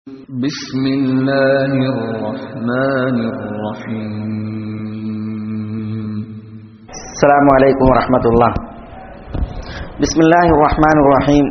بسم الله الرحمن الرحيم السلام عليكم ورحمة الله بسم الله الرحمن الرحيم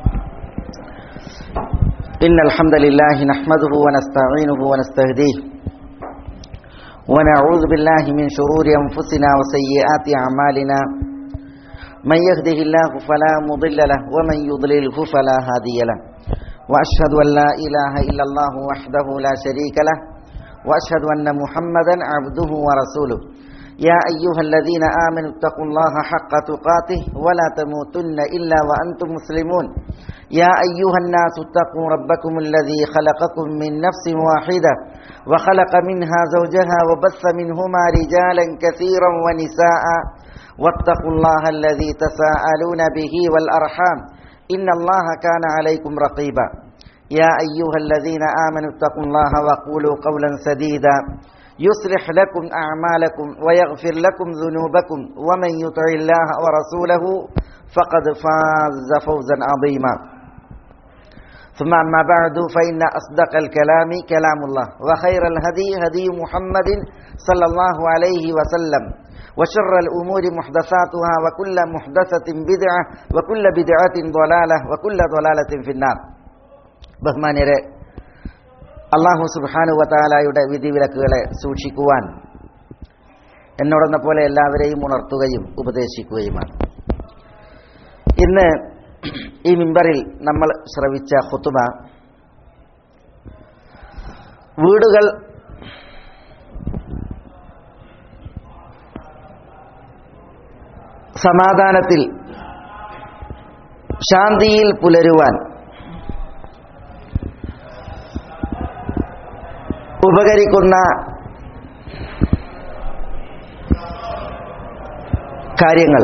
إن الحمد لله نحمده ونستعينه ونستهديه ونعوذ بالله من شرور أنفسنا وسيئات أعمالنا من يهده الله فلا مضل له ومن يضلله فلا هادي له وأشهد أن لا إله إلا الله وحده لا شريك له وأشهد أن محمدا عبده ورسوله يا أيها الذين آمنوا اتقوا الله حق تقاته ولا تموتن إلا وأنتم مسلمون يا أيها الناس اتقوا ربكم الذي خلقكم من نفس واحدة وخلق منها زوجها وبث منهما رجالا كثيرا ونساء واتقوا الله الذي تساءلون به والأرحام إن الله كان عليكم رقيبا يا أيها الذين آمنوا اتقوا الله وقولوا قولا سديدا يصلح لكم أعمالكم ويغفر لكم ذنوبكم ومن يطع الله ورسوله فقد فاز فوزا عظيما ثم أما بعد فإن أصدق الكلام كلام الله وخير الهدي هدي محمد صلى الله عليه وسلم وشر الأمور محدثاتها وكل محدثة بدعة وكل بدعة ضلالة وكل ضلالة في النار ബഹ്മാന്യരെ അള്ളാഹു സുബാനു വത്താലായുടെ വിധിവിലക്കുകളെ സൂക്ഷിക്കുവാൻ എന്നോടെന്ന പോലെ എല്ലാവരെയും ഉണർത്തുകയും ഉപദേശിക്കുകയുമാണ് ഇന്ന് ഈ മിമ്പറിൽ നമ്മൾ ശ്രവിച്ച ഹുത്തുബ വീടുകൾ സമാധാനത്തിൽ ശാന്തിയിൽ പുലരുവാൻ ഉപകരിക്കുന്ന കാര്യങ്ങൾ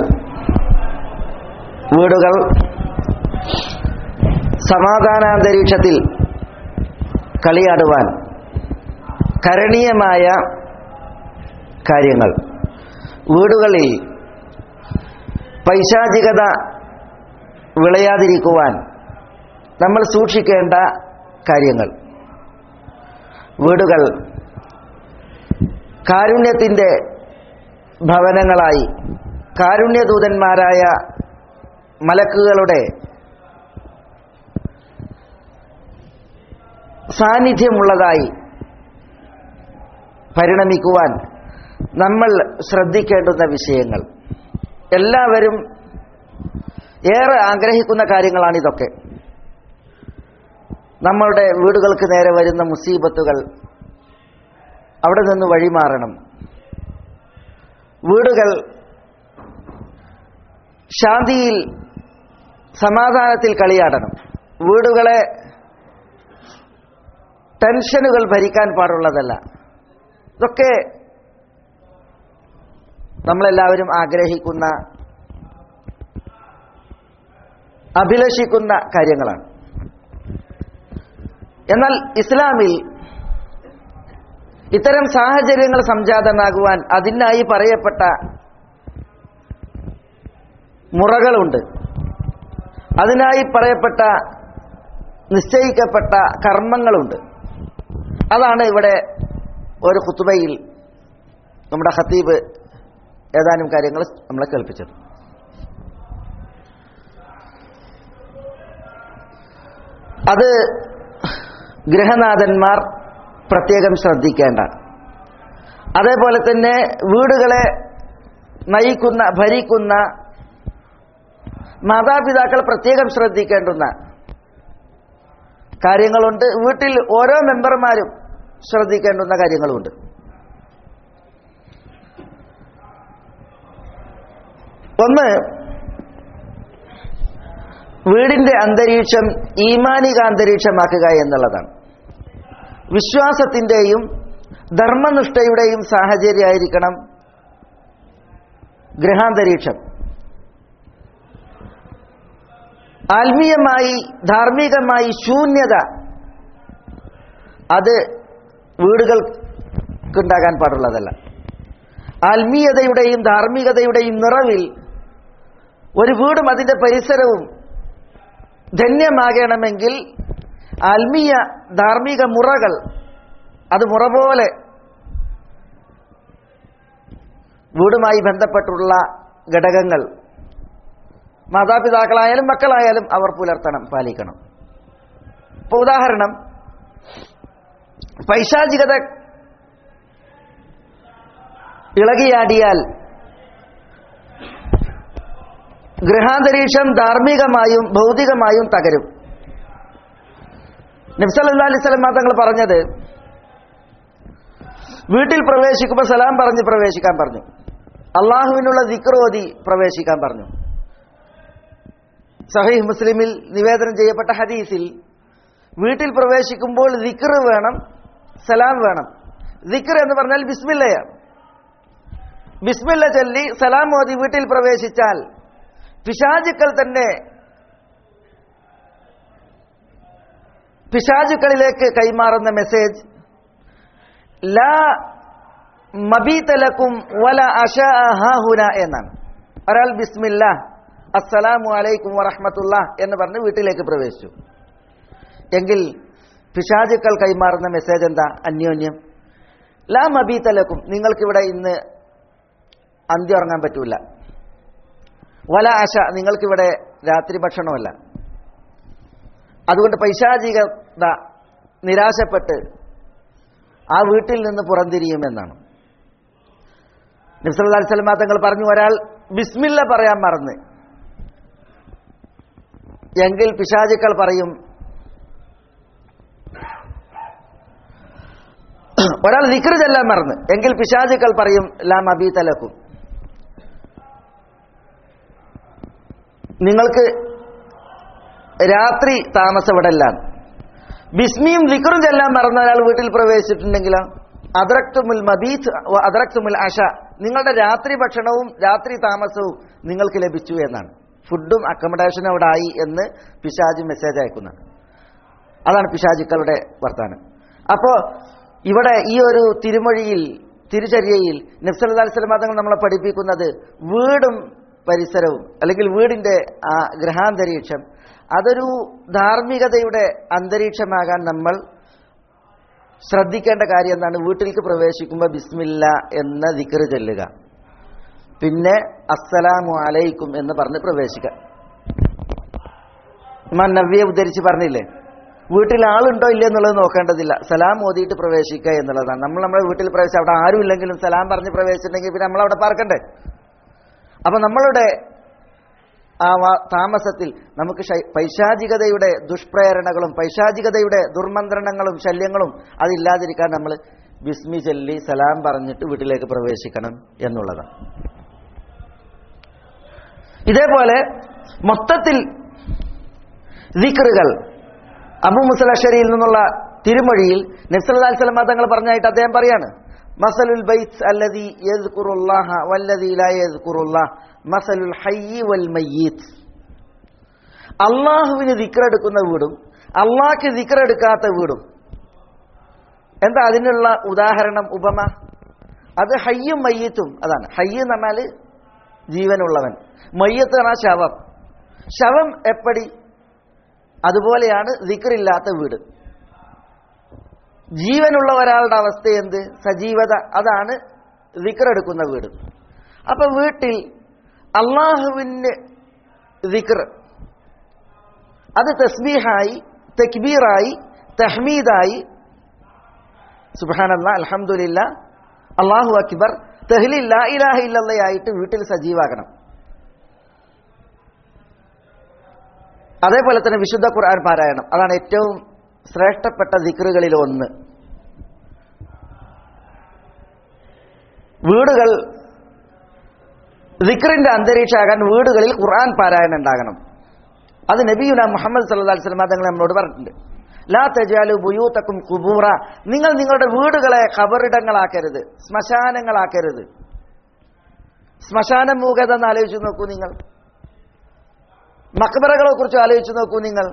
വീടുകൾ സമാധാനാന്തരീക്ഷത്തിൽ കളിയാടുവാൻ കരണീയമായ കാര്യങ്ങൾ വീടുകളിൽ പൈശാചികത വിളയാതിരിക്കുവാൻ നമ്മൾ സൂക്ഷിക്കേണ്ട കാര്യങ്ങൾ വീടുകൾ കാരുണ്യത്തിൻ്റെ ഭവനങ്ങളായി കാരുണ്യദൂതന്മാരായ മലക്കുകളുടെ സാന്നിധ്യമുള്ളതായി പരിണമിക്കുവാൻ നമ്മൾ ശ്രദ്ധിക്കേണ്ടുന്ന വിഷയങ്ങൾ എല്ലാവരും ഏറെ ആഗ്രഹിക്കുന്ന കാര്യങ്ങളാണിതൊക്കെ നമ്മളുടെ വീടുകൾക്ക് നേരെ വരുന്ന മുസീബത്തുകൾ അവിടെ നിന്ന് വഴിമാറണം വീടുകൾ ശാന്തിയിൽ സമാധാനത്തിൽ കളിയാടണം വീടുകളെ ടെൻഷനുകൾ ഭരിക്കാൻ പാടുള്ളതല്ല ഇതൊക്കെ നമ്മളെല്ലാവരും ആഗ്രഹിക്കുന്ന അഭിലഷിക്കുന്ന കാര്യങ്ങളാണ് എന്നാൽ ഇസ്ലാമിൽ ഇത്തരം സാഹചര്യങ്ങൾ സംജാതമാകുവാൻ അതിനായി പറയപ്പെട്ട മുറകളുണ്ട് അതിനായി പറയപ്പെട്ട നിശ്ചയിക്കപ്പെട്ട കർമ്മങ്ങളുണ്ട് അതാണ് ഇവിടെ ഒരു കുത്തുബയിൽ നമ്മുടെ ഹത്തീബ് ഏതാനും കാര്യങ്ങൾ നമ്മളെ കേൾപ്പിച്ചത് അത് ഗൃഹനാഥന്മാർ പ്രത്യേകം ശ്രദ്ധിക്കേണ്ട അതേപോലെ തന്നെ വീടുകളെ നയിക്കുന്ന ഭരിക്കുന്ന മാതാപിതാക്കൾ പ്രത്യേകം ശ്രദ്ധിക്കേണ്ടുന്ന കാര്യങ്ങളുണ്ട് വീട്ടിൽ ഓരോ മെമ്പർമാരും ശ്രദ്ധിക്കേണ്ടുന്ന കാര്യങ്ങളുമുണ്ട് ഒന്ന് വീടിന്റെ അന്തരീക്ഷം ഈമാനിക അന്തരീക്ഷമാക്കുക എന്നുള്ളതാണ് വിശ്വാസത്തിൻ്റെയും ധർമ്മനിഷ്ഠയുടെയും സാഹചര്യമായിരിക്കണം ഗൃഹാന്തരീക്ഷം ആത്മീയമായി ധാർമ്മികമായി ശൂന്യത അത് വീടുകൾക്കുണ്ടാകാൻ പാടുള്ളതല്ല ആത്മീയതയുടെയും ധാർമ്മികതയുടെയും നിറവിൽ ഒരു വീടും അതിൻ്റെ പരിസരവും ധന്യമാകണമെങ്കിൽ ആത്മീയ ധാർമ്മിക മുറകൾ അത് മുറ പോലെ വീടുമായി ബന്ധപ്പെട്ടുള്ള ഘടകങ്ങൾ മാതാപിതാക്കളായാലും മക്കളായാലും അവർ പുലർത്തണം പാലിക്കണം ഇപ്പൊ ഉദാഹരണം പൈശാചികത ഇളകിയാടിയാൽ ഗൃഹാന്തരീക്ഷം ധാർമ്മികമായും ഭൗതികമായും തകരും നബ്സല്ലാ അലൈഹി സ്വലം തങ്ങൾ പറഞ്ഞത് വീട്ടിൽ പ്രവേശിക്കുമ്പോൾ സലാം പറഞ്ഞ് പ്രവേശിക്കാൻ പറഞ്ഞു അള്ളാഹുവിനുള്ള ദിക്റോതി പ്രവേശിക്കാൻ പറഞ്ഞു സഹീഹ് മുസ്ലിമിൽ നിവേദനം ചെയ്യപ്പെട്ട ഹദീസിൽ വീട്ടിൽ പ്രവേശിക്കുമ്പോൾ ദിക്ർ വേണം സലാം വേണം ദിക്ർ എന്ന് പറഞ്ഞാൽ ബിസ്മില്ലയാണ് ബിസ്മില്ല ചൊല്ലി സലാം മോദി വീട്ടിൽ പ്രവേശിച്ചാൽ പിശാചുക്കൾ തന്നെ പിശാചുക്കളിലേക്ക് കൈമാറുന്ന മെസ്സേജ് ലാ മബീതലക്കും വല അഷഹുന എന്നാണ് ഒരാൾ ബിസ്മില്ല അസ്സലാമു അലൈക്കും വറഹമത്തുള്ള എന്ന് പറഞ്ഞ് വീട്ടിലേക്ക് പ്രവേശിച്ചു എങ്കിൽ പിശാചുക്കൾ കൈമാറുന്ന മെസ്സേജ് എന്താ അന്യോന്യം ലാ മബീതലക്കും നിങ്ങൾക്കിവിടെ ഇന്ന് അന്ത്യം ഉറങ്ങാൻ പറ്റൂല വല ആശ നിങ്ങൾക്കിവിടെ രാത്രി ഭക്ഷണമല്ല അതുകൊണ്ട് പൈശാചികത നിരാശപ്പെട്ട് ആ വീട്ടിൽ നിന്ന് പുറംതിരിയുമെന്നാണ് നബ്സല്ലാ സ്വലമ തങ്ങൾ പറഞ്ഞു ഒരാൾ ബിസ്മില്ല പറയാൻ മറന്ന് എങ്കിൽ പിശാചുക്കൾ പറയും ഒരാൾ ദിക്ർ ചെല്ലാൻ മറന്ന് എങ്കിൽ പിശാചുക്കൾ പറയും ലാം അബി തലക്കും നിങ്ങൾക്ക് രാത്രി താമസമിടല്ലാണ് ബിസ്മിയും ദിക്റും ചെല്ലാൻ മറന്ന ഒരാൾ വീട്ടിൽ പ്രവേശിച്ചിട്ടുണ്ടെങ്കിലോ അദ്രക്തുമുൽ മബീത്ത് അദ്രക്തുമുൽ അഷ നിങ്ങളുടെ രാത്രി ഭക്ഷണവും രാത്രി താമസവും നിങ്ങൾക്ക് ലഭിച്ചു എന്നാണ് ഫുഡും അക്കോമഡേഷനും അവിടെ ആയി എന്ന് പിശാജ് മെസ്സേജ് അയക്കുന്നതാണ് അതാണ് പിശാചുക്കളുടെ വർത്താനം അപ്പോ ഇവിടെ ഈ ഒരു തിരുമൊഴിയിൽ തിരുചര്യയിൽ നബ്സല്ലാ സ്വലമ തങ്ങൾ നമ്മളെ പഠിപ്പിക്കുന്നത് വീടും പരിസരവും അല്ലെങ്കിൽ വീടിന്റെ ആ ഗ്രഹാന്തരീക്ഷം അതൊരു ധാർമ്മികതയുടെ അന്തരീക്ഷമാകാൻ നമ്മൾ ശ്രദ്ധിക്കേണ്ട കാര്യം എന്താണ് വീട്ടിലേക്ക് പ്രവേശിക്കുമ്പോൾ ബിസ്മില്ല എന്ന ദിക്കറ് ചൊല്ലുക പിന്നെ അസ്സലാമു അലൈക്കും എന്ന് പറഞ്ഞ് പ്രവേശിക്കുക ഇമാൻ നവ്യെ ഉദ്ധരിച്ച് പറഞ്ഞില്ലേ വീട്ടിൽ ആളുണ്ടോ ഇല്ല എന്നുള്ളത് നോക്കേണ്ടതില്ല സലാം ഓതിയിട്ട് പ്രവേശിക്കുക എന്നുള്ളതാണ് നമ്മൾ നമ്മുടെ വീട്ടിൽ പ്രവേശിച്ച് അവിടെ ആരും ഇല്ലെങ്കിലും സലാം പറഞ്ഞ് പ്രവേശിച്ചിട്ടുണ്ടെങ്കിൽ പിന്നെ നമ്മൾ അവിടെ പാർക്കണ്ടേ അപ്പൊ നമ്മളുടെ ആ താമസത്തിൽ നമുക്ക് പൈശാചികതയുടെ ദുഷ്പ്രേരണകളും പൈശാചികതയുടെ ദുർമന്ത്രണങ്ങളും ശല്യങ്ങളും അതില്ലാതിരിക്കാൻ നമ്മൾ ബിസ്മി ചൊല്ലി സലാം പറഞ്ഞിട്ട് വീട്ടിലേക്ക് പ്രവേശിക്കണം എന്നുള്ളതാണ് ഇതേപോലെ മൊത്തത്തിൽ ദിക്റുകൾ അബു മുസലഷരിയിൽ നിന്നുള്ള തിരുമൊഴിയിൽ നബ്സല്ലാ സ്വലമ തങ്ങൾ പറഞ്ഞായിട്ട് അദ്ദേഹം പറയാണ് മസലുൽ ബൈത്ത് അല്ലദി യദ്കുറുല്ലാഹ വല്ലദി ലാ യദ്കുറുല്ലാഹ് മസലുൽ ഹയ്യി വൽ മയ്യീത്ത് അള്ളാഹുവിന് ദിക്റെടുക്കുന്ന വീടും അള്ളാഹ്ക്ക് ദിക്റെടുക്കാത്ത വീടും എന്താ അതിനുള്ള ഉദാഹരണം ഉപമ അത് ഹയ്യും മയ്യത്തും അതാണ് ഹയ്യ് എന്ന് പറഞ്ഞാൽ ജീവനുള്ളവൻ മയ്യത്ത് പറഞ്ഞാൽ ശവം ശവം എപ്പടി അതുപോലെയാണ് ദിക്റില്ലാത്ത വീട് ജീവനുള്ള ഒരാളുടെ അവസ്ഥ എന്ത് സജീവത അതാണ് ദിക്റെടുക്കുന്ന വീട് അപ്പൊ വീട്ടിൽ അള്ളാഹുവിന് ദിക്ർ അത് തസ്ബീഹായി തക്ബീറായി തഹ്മീദായി സുബാനല്ല അലഹമുല്ല അള്ളാഹു അക്ബർ തെഹ്ലില്ല ഇലാഹ ഇല്ലല്ലയായിട്ട് വീട്ടിൽ സജീവാകണം അതേപോലെ തന്നെ വിശുദ്ധ ഖുർആൻ പാരായണം അതാണ് ഏറ്റവും ശ്രേഷ്ഠപ്പെട്ട ദിക്റുകളിൽ ഒന്ന് വീടുകൾ ദിക്റിന്റെ അന്തരീക്ഷമാകാൻ വീടുകളിൽ ഖുർആൻ പാരായണം ഉണ്ടാകണം അത് നബിയുന മുഹമ്മദ് സല്ലാ സ്വലമ തങ്ങൾ നമ്മളോട് പറഞ്ഞിട്ടുണ്ട് ലാ തജാലു ബുയൂത്തക്കും കുബൂറ നിങ്ങൾ നിങ്ങളുടെ വീടുകളെ ഖബറിടങ്ങളാക്കരുത് ശ്മശാനങ്ങളാക്കരുത് ശ്മശാന മൂകത എന്ന് ആലോചിച്ച് നോക്കൂ നിങ്ങൾ മക്ബറകളെ കുറിച്ച് ആലോചിച്ച് നോക്കൂ നിങ്ങൾ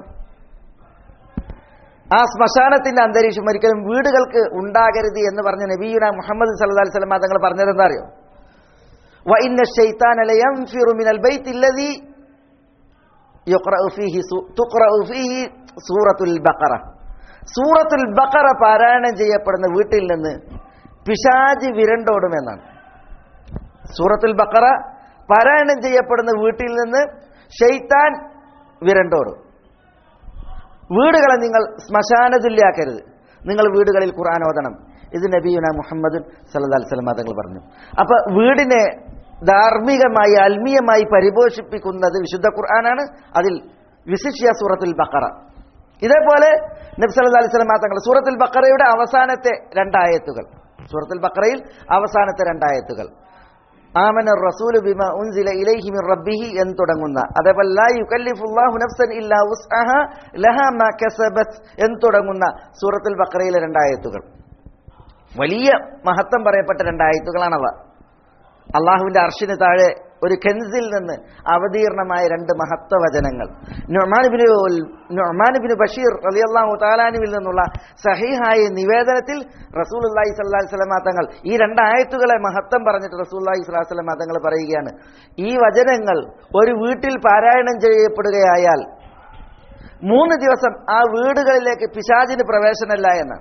ആ ശ്മശാനത്തിന്റെ അന്തരീക്ഷം ഒരിക്കലും വീടുകൾക്ക് ഉണ്ടാകരുത് എന്ന് പറഞ്ഞ നബീന മുഹമ്മദ് സല്ലാ സ്വലമ തങ്ങൾ പറഞ്ഞത് എന്താ അറിയോ വൈന്ന ഷെയ്ത്താൻ മിനൽ ബൈത്ത് ഇല്ലതി യുഖ്റഉ ഫീഹി സൂ- തുഖ്റഉ ഫീഹി സൂറത്തുൽ ബഖറ സൂറത്തുൽ ബഖറ പാരായണം ചെയ്യപ്പെടുന്ന വീട്ടിൽ നിന്ന് പിശാജ് വിരണ്ടോടുമെന്നാണ് സൂറത്തുൽ ബഖറ പാരായണം ചെയ്യപ്പെടുന്ന വീട്ടിൽ നിന്ന് ഷെയ്ത്താൻ വിരണ്ടോടും വീടുകളെ നിങ്ങൾ ശ്മശാന തുല്യാക്കരുത് നിങ്ങൾ വീടുകളിൽ ഖുർആൻ ഓതണം ഇത് നബിയുന മുഹമ്മദ് സല്ലല്ലാഹു അലൈഹി വസല്ലം തങ്ങൾ പറഞ്ഞു അപ്പൊ വീടിനെ ധാർമ്മികമായി ആത്മീയമായി പരിപോഷിപ്പിക്കുന്നത് വിശുദ്ധ ഖുർആനാണ് അതിൽ വിശിഷ്യ സൂറത്തുൽ ബഖറ ഇതേപോലെ നബി സല്ലല്ലാഹു അലൈഹി വസല്ലം തങ്ങൾ സൂറത്തുൽ ബഖറയുടെ അവസാനത്തെ രണ്ടായത്തുകൾ സൂറത്തുൽ ബഖറയിൽ അവസാനത്തെ രണ്ടായത്തുകൾ ആമന റസൂല് ബിമ ഉൻസില ഇലൈഹി മിർ റബ്ബിഹി എന്ന് തുടങ്ങുന്ന അതേപോലെ ലാ യുകല്ലിഫുല്ലാഹു നഫ്സൻ ഇല്ലാ വുസ്അഹ ലഹാ മാ കസബത് എന്ന് തുടങ്ങുന്ന സൂറത്തുൽ ബഖറയിലെ രണ്ടായത്തുകൾ വലിയ മഹത്വം പറയപ്പെട്ട രണ്ടായത്തുകളാണവ അള്ളാഹുവിന്റെ അർഷിന് താഴെ ഒരു കെൻസിൽ നിന്ന് അവതീർണമായ രണ്ട് മഹത്വവചനങ്ങൾ നുഅ്മാനുബിന് നുഅ്മാനുബിന് ബഷീർ റളിയല്ലാഹു താലാനുവിൽ നിന്നുള്ള സഹീഹായ നിവേദനത്തിൽ റസൂലുള്ളാഹി സ്വല്ലല്ലാഹി അലൈഹി വസല്ലമ തങ്ങൾ ഈ രണ്ടായത്തുകളെ മഹത്വം പറഞ്ഞിട്ട് റസൂലുള്ളാഹി സ്വല്ലല്ലാഹി അലൈഹി വസല്ലമ തങ്ങൾ പറയുകയാണ് ഈ വചനങ്ങൾ ഒരു വീട്ടിൽ പാരായണം ചെയ്യപ്പെടുകയായാൽ മൂന്ന് ദിവസം ആ വീടുകളിലേക്ക് പിശാചിന് പ്രവേശനമില്ല എന്നാണ്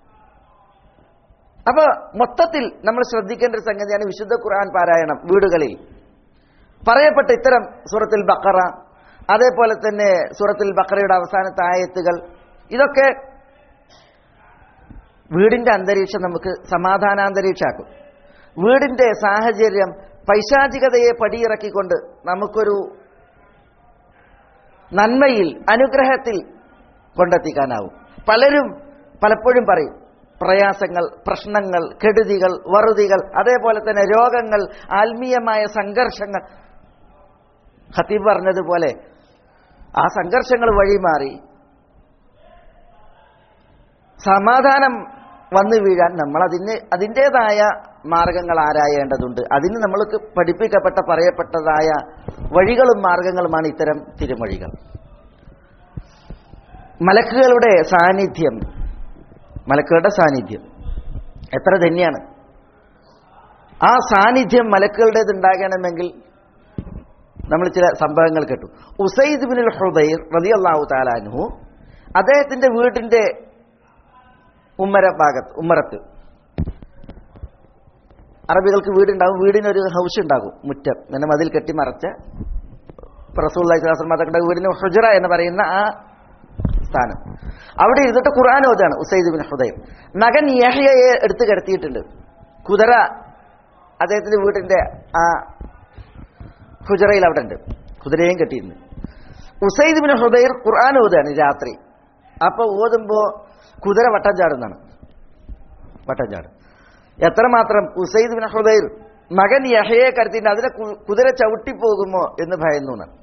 അപ്പൊ മൊത്തത്തിൽ നമ്മൾ ശ്രദ്ധിക്കേണ്ട ഒരു സംഗതിയാണ് വിശുദ്ധ ഖുർആൻ പാരായണം വീടുകളിൽ പറയപ്പെട്ട ഇത്തരം സൂറത്തുൽ ബക്കറ അതേപോലെ തന്നെ സൂറത്തുൽ ബക്കറയുടെ അവസാനത്തെ ആയത്തുകൾ ഇതൊക്കെ വീടിന്റെ അന്തരീക്ഷം നമുക്ക് സമാധാനാന്തരീക്ഷമാക്കും വീടിന്റെ സാഹചര്യം പൈശാചികതയെ പടിയിറക്കിക്കൊണ്ട് നമുക്കൊരു നന്മയിൽ അനുഗ്രഹത്തിൽ കൊണ്ടെത്തിക്കാനാവും പലരും പലപ്പോഴും പറയും പ്രയാസങ്ങൾ പ്രശ്നങ്ങൾ കെടുതികൾ വറുതികൾ അതേപോലെ തന്നെ രോഗങ്ങൾ ആത്മീയമായ സംഘർഷങ്ങൾ ഖത്തീബ് പറഞ്ഞതുപോലെ ആ സംഘർഷങ്ങൾ വഴിമാറി സമാധാനം വന്നു വീഴാൻ നമ്മൾ അതിന് അതിൻ്റെതായ മാർഗങ്ങൾ ആരായേണ്ടതുണ്ട് അതിന് നമ്മൾക്ക് പഠിപ്പിക്കപ്പെട്ട പറയപ്പെട്ടതായ വഴികളും മാർഗങ്ങളുമാണ് ഇത്തരം തിരുമൊഴികൾ മലക്കുകളുടെ സാന്നിധ്യം മലക്കുകളുടെ സാന്നിധ്യം എത്ര ധന്യാണ് ആ സാന്നിധ്യം മലക്കുകളുടേത് ഉണ്ടാകണമെങ്കിൽ നമ്മൾ ചില സംഭവങ്ങൾ കേട്ടു ഉസൈദ് ബിനുൽ ഹുദൈർ റളിയല്ലാഹു താലാൻഹു അദ്ദേഹത്തിന്റെ വീട്ടിന്റെ ഉമ്മര ഭാഗത്ത് ഉമ്മറത്ത് അറബികൾക്ക് വീടുണ്ടാവും വീടിനൊരു ഹൗസ് ഉണ്ടാകും മുറ്റം അങ്ങനെ മതിൽ കെട്ടി മറച്ച റസൂൽ തങ്ങളുടെ വീടിന് ഹുജറ എന്ന് പറയുന്ന ആ സ്ഥാനം അവിടെ ഇരുന്നിട്ട് ഖുർആൻ ഓതാണ് ഉസൈദ് ബിൻ ഹുദൈർ മകൻ യഹ്യയെ എടുത്തു കിടത്തിയിട്ടുണ്ട് കുതിര അദ്ദേഹത്തിന്റെ വീട്ടിന്റെ ആ ഹുജറയിൽ അവിടെ ഉണ്ട് കുതിരയും കെട്ടിയിരുന്നു ഉസൈദ് ബിൻ ഹുദൈർ ഖുർആൻ ഓതാണ് രാത്രി അപ്പൊ ഓതുമ്പോ കുതിര വട്ടം ചാടുന്നതാണ് വട്ടം ചാടും എത്രമാത്രം ഉസൈദ് ബിൻ ഹുദൈർ മകൻ യഹയെ കരുത്തിട്ട് അതിനെ കു- കുതിര ചവിട്ടിപ്പോകുമോ എന്ന് ഭയന്നു എന്നാണ്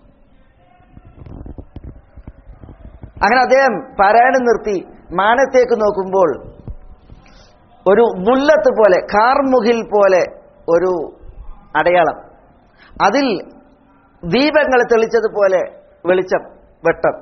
അങ്ങനെ അദ്ദേഹം പാരായണം നിർത്തി മാനത്തേക്ക് നോക്കുമ്പോൾ ഒരു ബുല്ലത്ത് പോലെ കാർമുകിൽ പോലെ ഒരു അടയാളം അതിൽ ദീപങ്ങൾ തെളിച്ചതുപോലെ വെളിച്ചം വെട്ടം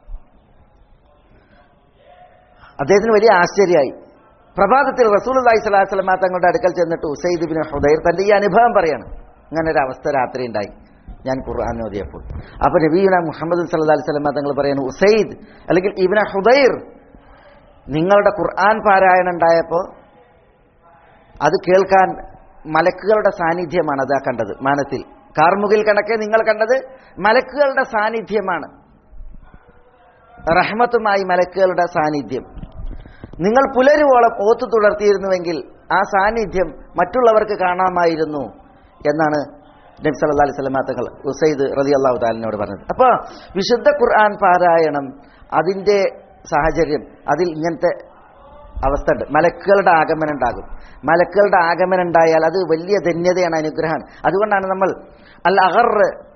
അദ്ദേഹത്തിന് വലിയ ആശ്ചര്യമായി പ്രഭാതത്തിൽ റസൂൽ അള്ളഹി സ്വലാഹു വസ്ലമ തങ്ങളുടെ അടുക്കൽ ചെന്നിട്ട് ഉസൈദ് ബിൻ ഹുദൈർ തന്റെ ഈ അനുഭവം പറയാണ് അങ്ങനെ ഒരു അവസ്ഥ രാത്രി ഉണ്ടായി ഞാൻ ഖുർആൻ ഓതിയപ്പോൾ അപ്പൊ നബീന മുഹമ്മദ് സല്ലാ അലൈഹി സ്വലമ തങ്ങൾ പറയുന്നു ഉസൈദ് അല്ലെങ്കിൽ ഇബിന ഹുദൈർ നിങ്ങളുടെ ഖുർആൻ പാരായണം ഉണ്ടായപ്പോൾ അത് കേൾക്കാൻ മലക്കുകളുടെ സാന്നിധ്യമാണ് അതാ കണ്ടത് മാനത്തിൽ കാർമുകിൽ കണക്കെ നിങ്ങൾ കണ്ടത് മലക്കുകളുടെ സാന്നിധ്യമാണ് റഹ്മത്തുമായി മലക്കുകളുടെ സാന്നിധ്യം നിങ്ങൾ പുലരുവോളം ഓത്തു തുടർത്തിയിരുന്നുവെങ്കിൽ ആ സാന്നിധ്യം മറ്റുള്ളവർക്ക് കാണാമായിരുന്നു എന്നാണ് നബി സല്ലല്ലാഹു അലൈഹി വസല്ലം തങ്ങൾ ഉസൈദ് റളിയല്ലാഹു താലിനോട് പറഞ്ഞത് അപ്പോൾ വിശുദ്ധ ഖുർആൻ പാരായണം അതിൻ്റെ സാഹചര്യം അതിൽ ഇങ്ങനത്തെ അവസ്ഥ ഉണ്ട് മലക്കുകളുടെ ആഗമനം ഉണ്ടാകും മലക്കുകളുടെ ആഗമനം ഉണ്ടായാൽ അത് വലിയ ധന്യതയാണ് അനുഗ്രഹമാണ് അതുകൊണ്ടാണ് നമ്മൾ അൽ അഹർ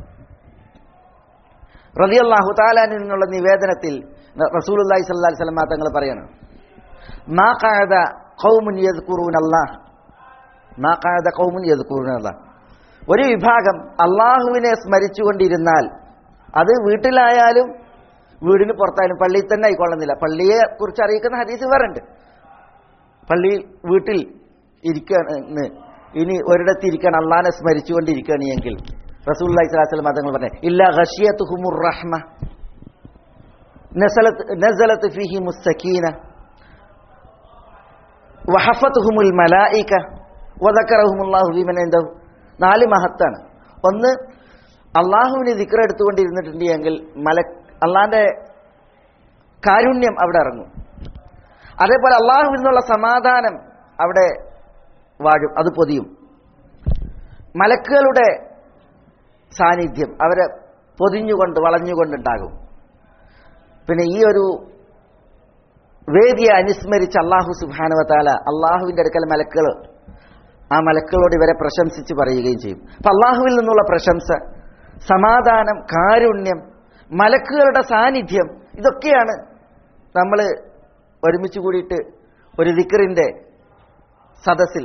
റളിയല്ലാഹു താലാനിൽ നിന്നുള്ള നിവേദനത്തിൽ റസൂലുള്ളാഹി സ്വല്ലല്ലാഹി അലൈഹി വസല്ലം തങ്ങൾ പറയണം മാ ഖഅദ ഖൗമുൻ യദ്കുറൂന അല്ലാഹ് മാ ഖഅദ ഖൗമുൻ യദ്കുറൂന അല്ലാഹ് ഒരു വിഭാഗം അള്ളാഹുവിനെ സ്മരിച്ചുകൊണ്ടിരുന്നാൽ അത് വീട്ടിലായാലും വീടിന് പുറത്തായാലും പള്ളിയിൽ തന്നെ ആയിക്കൊള്ളുന്നില്ല പള്ളിയെ കുറിച്ച് അറിയിക്കുന്ന ഹദീസ് വേറെ ഉണ്ട് പള്ളിയിൽ വീട്ടിൽ ഇരിക്കുകയാണ് ഇനി ഒരിടത്ത് ഇരിക്കണം അള്ളാഹിനെ സ്മരിച്ചുകൊണ്ടിരിക്കുകയാണ് എങ്കിൽ റസൂല്ലി സ്വലാസ്ലം മതങ്ങൾ പറഞ്ഞു ഇല്ല ഖഷിയത്തുഹുമുർ റഹ്മ നസലത്ത് നസലത്ത് ഫിഹി മുസ്തഖീന വഹഫത്തുഹുമുൽ മലായിക വദക്കറഹുമുല്ലാഹു ബിമൻ ഇൻദഹു നാല് മഹത്താണ് ഒന്ന് അള്ളാഹുവിന് ദിക്ര എടുത്തുകൊണ്ടിരുന്നിട്ടുണ്ട് എങ്കിൽ മല അള്ളാന്റെ കാരുണ്യം അവിടെ ഇറങ്ങും അതേപോലെ അള്ളാഹുവിൽ നിന്നുള്ള സമാധാനം അവിടെ വാഴും അത് പൊതിയും മലക്കുകളുടെ സാന്നിധ്യം അവരെ പൊതിഞ്ഞുകൊണ്ട് വളഞ്ഞുകൊണ്ടുണ്ടാകും പിന്നെ ഈ ഒരു വേദിയെ അനുസ്മരിച്ച് അള്ളാഹു സുബാനുവത്താല അള്ളാഹുവിന്റെ അടുക്കൽ മലക്കുകൾ ആ മലക്കുകളോട് ഇവരെ പ്രശംസിച്ച് പറയുകയും ചെയ്യും അപ്പൊ അള്ളാഹുവിൽ നിന്നുള്ള പ്രശംസ സമാധാനം കാരുണ്യം മലക്കുകളുടെ സാന്നിധ്യം ഇതൊക്കെയാണ് നമ്മൾ ഒരുമിച്ച് കൂടിയിട്ട് ഒരു ദിക്കറിന്റെ സദസ്സിൽ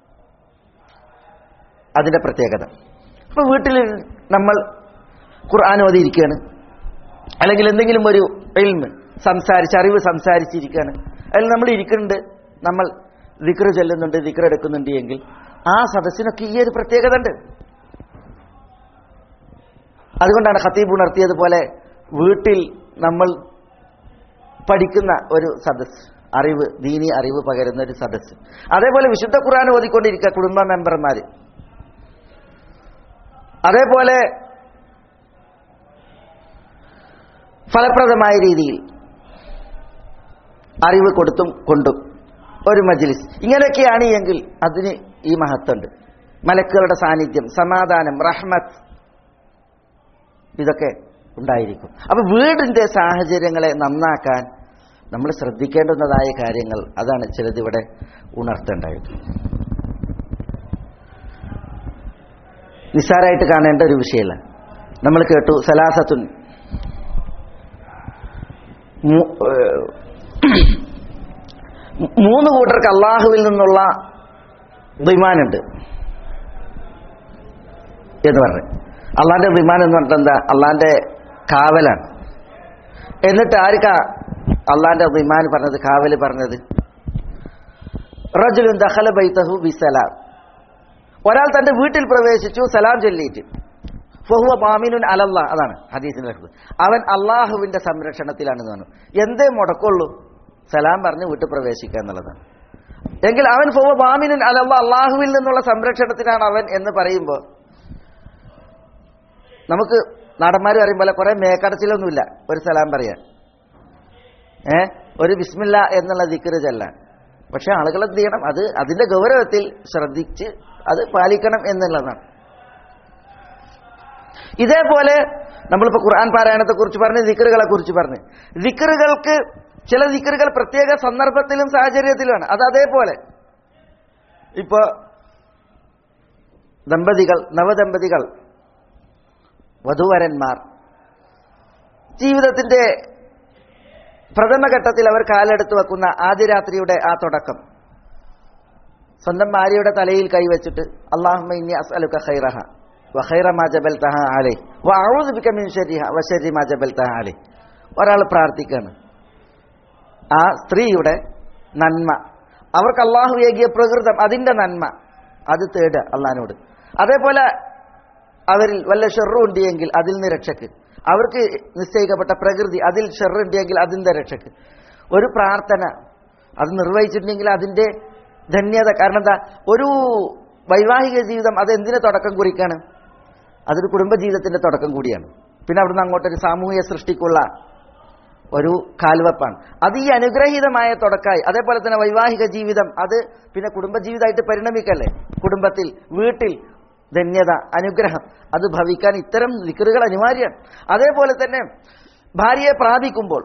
അതിന്റെ പ്രത്യേകത അപ്പൊ വീട്ടിൽ നമ്മൾ ഖുർആൻ ഓതിയിരിക്കുകയാണ് അല്ലെങ്കിൽ എന്തെങ്കിലും ഒരു എൽമ് സംസാരിച്ച് അറിവ് സംസാരിച്ചിരിക്കുകയാണ് അതിൽ നമ്മൾ ഇരിക്കുന്നുണ്ട് നമ്മൾ ദിക്ർ ചെല്ലുന്നുണ്ട് ദിക്ർ എടുക്കുന്നുണ്ട് എങ്കിൽ ആ സദസ്സിനൊക്കെ ഈ ഒരു പ്രത്യേകത ഉണ്ട് അതുകൊണ്ടാണ് ഖത്തീബ് ഉണർത്തിയതുപോലെ വീട്ടിൽ നമ്മൾ പഠിക്കുന്ന ഒരു സദസ് അറിവ് ദീനി അറിവ് പകരുന്ന ഒരു സദസ് അതേപോലെ വിശുദ്ധ ഖുർആൻ ഓതിക്കൊണ്ടിരിക്കുക കുടുംബ മെമ്പർമാർ അതേപോലെ ഫലപ്രദമായ രീതിയിൽ അറിവ് കൊടുത്തും കൊണ്ടും ഒരു മജ്ലിസ് ഇങ്ങനെയൊക്കെയാണ് എങ്കിൽ അതിന് ഈ മഹത്വമുണ്ട് മലക്കുകളുടെ സാന്നിധ്യം സമാധാനം റഹ്മത്ത് ഇതൊക്കെ ഉണ്ടായിരിക്കും അപ്പൊ വീടിന്റെ സാഹചര്യങ്ങളെ നന്നാക്കാൻ നമ്മൾ ശ്രദ്ധിക്കേണ്ടുന്നതായ കാര്യങ്ങൾ അതാണ് ചിലത് ഇവിടെ ഉണർത്തേണ്ടത് നിസ്സാരമായിട്ട് കാണേണ്ട ഒരു വിഷയമല്ല നമ്മൾ കേട്ടു സലാസത്തുൻ മൂ- ഏഹ് മൂന്ന് കൂട്ടർക്ക് അള്ളാഹുവിൽ നിന്നുള്ള വിമാനുണ്ട് എന്ന് പറഞ്ഞു അള്ളാന്റെ വിമാനം എന്ന് പറഞ്ഞിട്ട് എന്താ അള്ളാന്റെ കാവലാണ് എന്നിട്ട് ആർക്കാ അള്ളാന്റെ വിമാൻ പറഞ്ഞത് കാവല് പറഞ്ഞത് റജുലുൻ ദഖല ബൈതഹു ബിസലാം ഒരാൾ തന്റെ വീട്ടിൽ പ്രവേശിച്ചു സലാം ചൊല്ലിയിട്ട് ഫഹുവ മാമിനുൻ അലല്ല അതാണ് ഹദീസിന്റെ ലഫ്ദ്. അവൻ അള്ളാഹുവിന്റെ സംരക്ഷണത്തിലാണെന്ന് പറഞ്ഞു എന്തേ മുടക്കുള്ളൂ സലാം പറഞ്ഞ് വീട്ടിൽ പ്രവേശിക്കുക എന്നുള്ളതാണ് എങ്കിൽ അവൻ ഫഹുവ മാമിനുൻ അലല്ല അള്ളാഹുവിൽ നിന്നുള്ള സംരക്ഷണത്തിലാണ് അവൻ എന്ന് പറയുമ്പോൾ നമുക്ക് നടന്മാർ പറയുമ്പോൾ കുറെ മേക്കടച്ചിലൊന്നുമില്ല ഒരു സലാം പറയാൻ ഏ ഒരു ബിസ്മില്ല എന്നുള്ള ദിക്കറ് ചെല്ലാൻ പക്ഷെ ആളുകൾ എന്ത് ചെയ്യണം അത് അതിന്റെ ഗൗരവത്തിൽ ശ്രദ്ധിച്ച് അത് പാലിക്കണം എന്നുള്ളതാണ് ഇതേപോലെ നമ്മളിപ്പോ ഖുർആൻ പാരായണത്തെ കുറിച്ച് പറഞ്ഞ് ദിക്കറുകളെ കുറിച്ച് പറഞ്ഞ് ദിക്കറുകൾക്ക് ചില ദിക്കറുകൾ പ്രത്യേക സന്ദർഭത്തിലും സാഹചര്യത്തിലുമാണ് അത് അതേപോലെ ഇപ്പോ ദമ്പതികൾ നവദമ്പതികൾ വധുവരന്മാർ ജീവിതത്തിന്റെ പ്രഥമഘട്ടത്തിൽ അവർ കാലെടുത്ത് വെക്കുന്ന ആദ്യ രാത്രിയുടെ ആ തുടക്കം സ്വന്തം ഭാര്യയുടെ തലയിൽ കൈവച്ചിട്ട് അള്ളാഹുമ്മ ഇന്നി അസ്അലുക ഖൈറഹ വഖൈറ മാ ജബൽതഹ അലൈ വഅഊദു ബിക മിൻ ശർരിഹ വശർരി മാ ജബൽതഹ അലൈ ഒരാൾ പ്രാർത്ഥിക്കാണ് ആ സ്ത്രീയുടെ നന്മ അവർക്ക് അള്ളാഹു ഏകിയ പ്രകൃതം അതിന്റെ നന്മ അത് തേടുക അള്ളഹാനോട് അതേപോലെ അവരിൽ വല്ല ഷെറും ഉണ്ടെങ്കിൽ അതിൽ നിന്ന് രക്ഷക്ക് അവർക്ക് നിശ്ചയിക്കപ്പെട്ട പ്രകൃതി അതിൽ ഷെറുണ്ടെങ്കിൽ അതിന്റെ രക്ഷക്ക് ഒരു പ്രാർത്ഥന അത് നിർവഹിച്ചിട്ടുണ്ടെങ്കിൽ അതിന്റെ ധന്യത കാരണം എന്താ ഒരു വൈവാഹിക ജീവിതം അത് എന്തിനെ തുടക്കം കുറിക്കാണ് അതൊരു കുടുംബജീവിതത്തിന്റെ തുടക്കം കൂടിയാണ് പിന്നെ അവിടുന്ന് അങ്ങോട്ടൊരു സാമൂഹിക സൃഷ്ടിക്കുള്ള ഒരു കാൽവെപ്പാണ് അത് ഈ അനുഗ്രഹീതമായ തുടക്കമായി അതേപോലെ തന്നെ വൈവാഹിക ജീവിതം അത് പിന്നെ കുടുംബജീവിതമായിട്ട് പരിണമിക്കല്ലേ കുടുംബത്തിൽ വീട്ടിൽ ധന്യത അനുഗ്രഹം അത് ഭവിക്കാൻ ഇത്തരം ദിക്കറുകൾ അനിവാര്യമാണ് അതേപോലെ തന്നെ ഭാര്യയെ പ്രാപിക്കുമ്പോൾ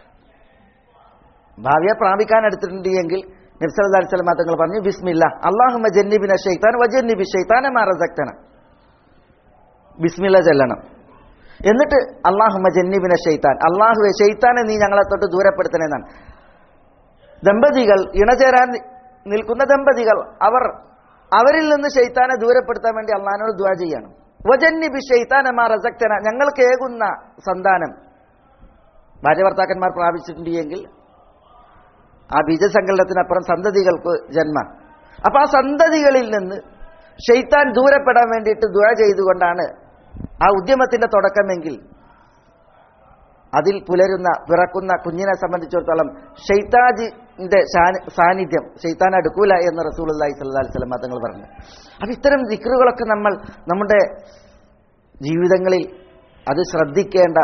ഭാര്യയെ പ്രാപിക്കാൻ എടുത്തിട്ടുണ്ട് എങ്കിൽ നബ്സലി സ്വലം തങ്ങൾ പറഞ്ഞു ബിസ്മില്ല അള്ളാഹുമ ജന്നിബിന ഷെയ്ത്താൻ വജന്നിബി ഷെയ്ത്താനെ മാറസക്തന ബിസ്മില്ല ചെല്ലണം എന്നിട്ട് അള്ളാഹുമ ജന്നിബിന ഷെയ്ത്താൻ അള്ളാഹുവെ ഷെയ്ത്താനെ നീ ഞങ്ങളെ തൊട്ട് ദൂരപ്പെടുത്തണമെന്നാണ് ദമ്പതികൾ ഇണചേരാൻ നിൽക്കുന്ന ദമ്പതികൾ അവർ അവരിൽ നിന്ന് ഷെയ്ത്താനെ ദൂരപ്പെടുത്താൻ വേണ്ടി അള്ളഹാനോട് ദുവാ ചെയ്യണം വജന്നിബി ഷെയ്ത്താനമാ റസക്തന ഞങ്ങൾക്ക് ഏകുന്ന സന്താനം ഭാര്യ ഭർത്താക്കന്മാർ പ്രാപിച്ചിട്ടുണ്ട് എങ്കിൽ ആ ബീജസങ്കലനത്തിനപ്പുറം സന്തതികൾക്ക് ജന്മ അപ്പൊ ആ സന്തതികളിൽ നിന്ന് ഷെയ്ത്താൻ ദൂരപ്പെടാൻ വേണ്ടിയിട്ട് ദുഴ ചെയ്തുകൊണ്ടാണ് ആ ഉദ്യമത്തിന്റെ തുടക്കമെങ്കിൽ അതിൽ പുലരുന്ന പിറക്കുന്ന കുഞ്ഞിനെ സംബന്ധിച്ചിടത്തോളം ഷെയ്ത്താജിന്റെ സാനി- സാന്നിധ്യം ഷെയ്ത്താൻ അടുക്കൂല എന്ന് റസൂൽ അള്ളാഹി സ്വല്ലാ വസ്ലം തങ്ങൾ പറഞ്ഞു അപ്പൊ ഇത്തരം ദിക്റുകളൊക്കെ നമ്മൾ നമ്മുടെ ജീവിതങ്ങളിൽ അത് ശ്രദ്ധിക്കേണ്ട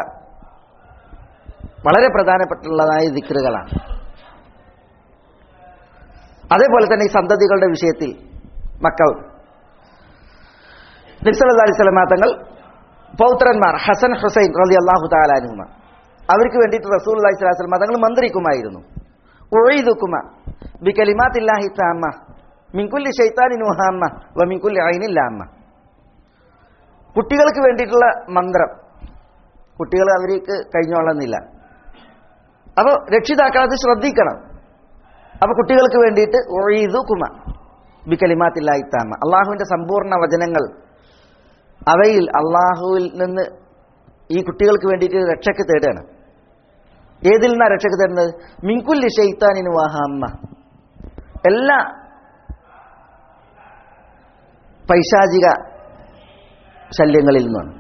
വളരെ പ്രധാനപ്പെട്ടുള്ളതായ ദിക്റുകളാണ് അതേപോലെ തന്നെ ഈ സന്തതികളുടെ വിഷയത്തിൽ മക്കൾ നിസ്സലി സ്വലമാ തങ്ങൾ പൗത്രന്മാർ ഹസൻ ഹുസൈൻ റലി അള്ളാഹു താലാനുമ അവർക്ക് വേണ്ടിയിട്ട് റസൂൽ അള്ളഹി സ്വലാസ്ലമ തങ്ങൾ മന്ത്രിക്കുമായിരുന്നു ഒഴിതുക്കുമ ബി കലിമാത്തില്ലാഹി താമ്മ മിൻകുല്ലി ഷെയ്ത്താനിനു ഹാമ്മ വ മിൻകുല്ലി ഐനില്ലാമ്മ കുട്ടികൾക്ക് വേണ്ടിയിട്ടുള്ള മന്ത്രം കുട്ടികൾ അവർക്ക് കഴിഞ്ഞോളുന്നില്ല അപ്പോൾ രക്ഷിതാക്കൾ അത് ശ്രദ്ധിക്കണം അപ്പൊ കുട്ടികൾക്ക് വേണ്ടിയിട്ട് ഒഴിതു കുമ ബി കലിമാത്തില്ലാഹി താമ്മ അള്ളാഹുവിന്റെ സമ്പൂർണ്ണ വചനങ്ങൾ അവയിൽ അള്ളാഹുവിൽ നിന്ന് ഈ കുട്ടികൾക്ക് വേണ്ടിയിട്ട് രക്ഷയ്ക്ക് തേടുകയാണ് ഏതിൽ നിന്നാണ് രക്ഷയ്ക്ക് തേടുന്നത് മിൻകുല്ലി ഷെയ്ത്താനിന് വാഹാമ്മ എല്ലാ പൈശാചിക ശല്യങ്ങളിൽ നിന്നാണ്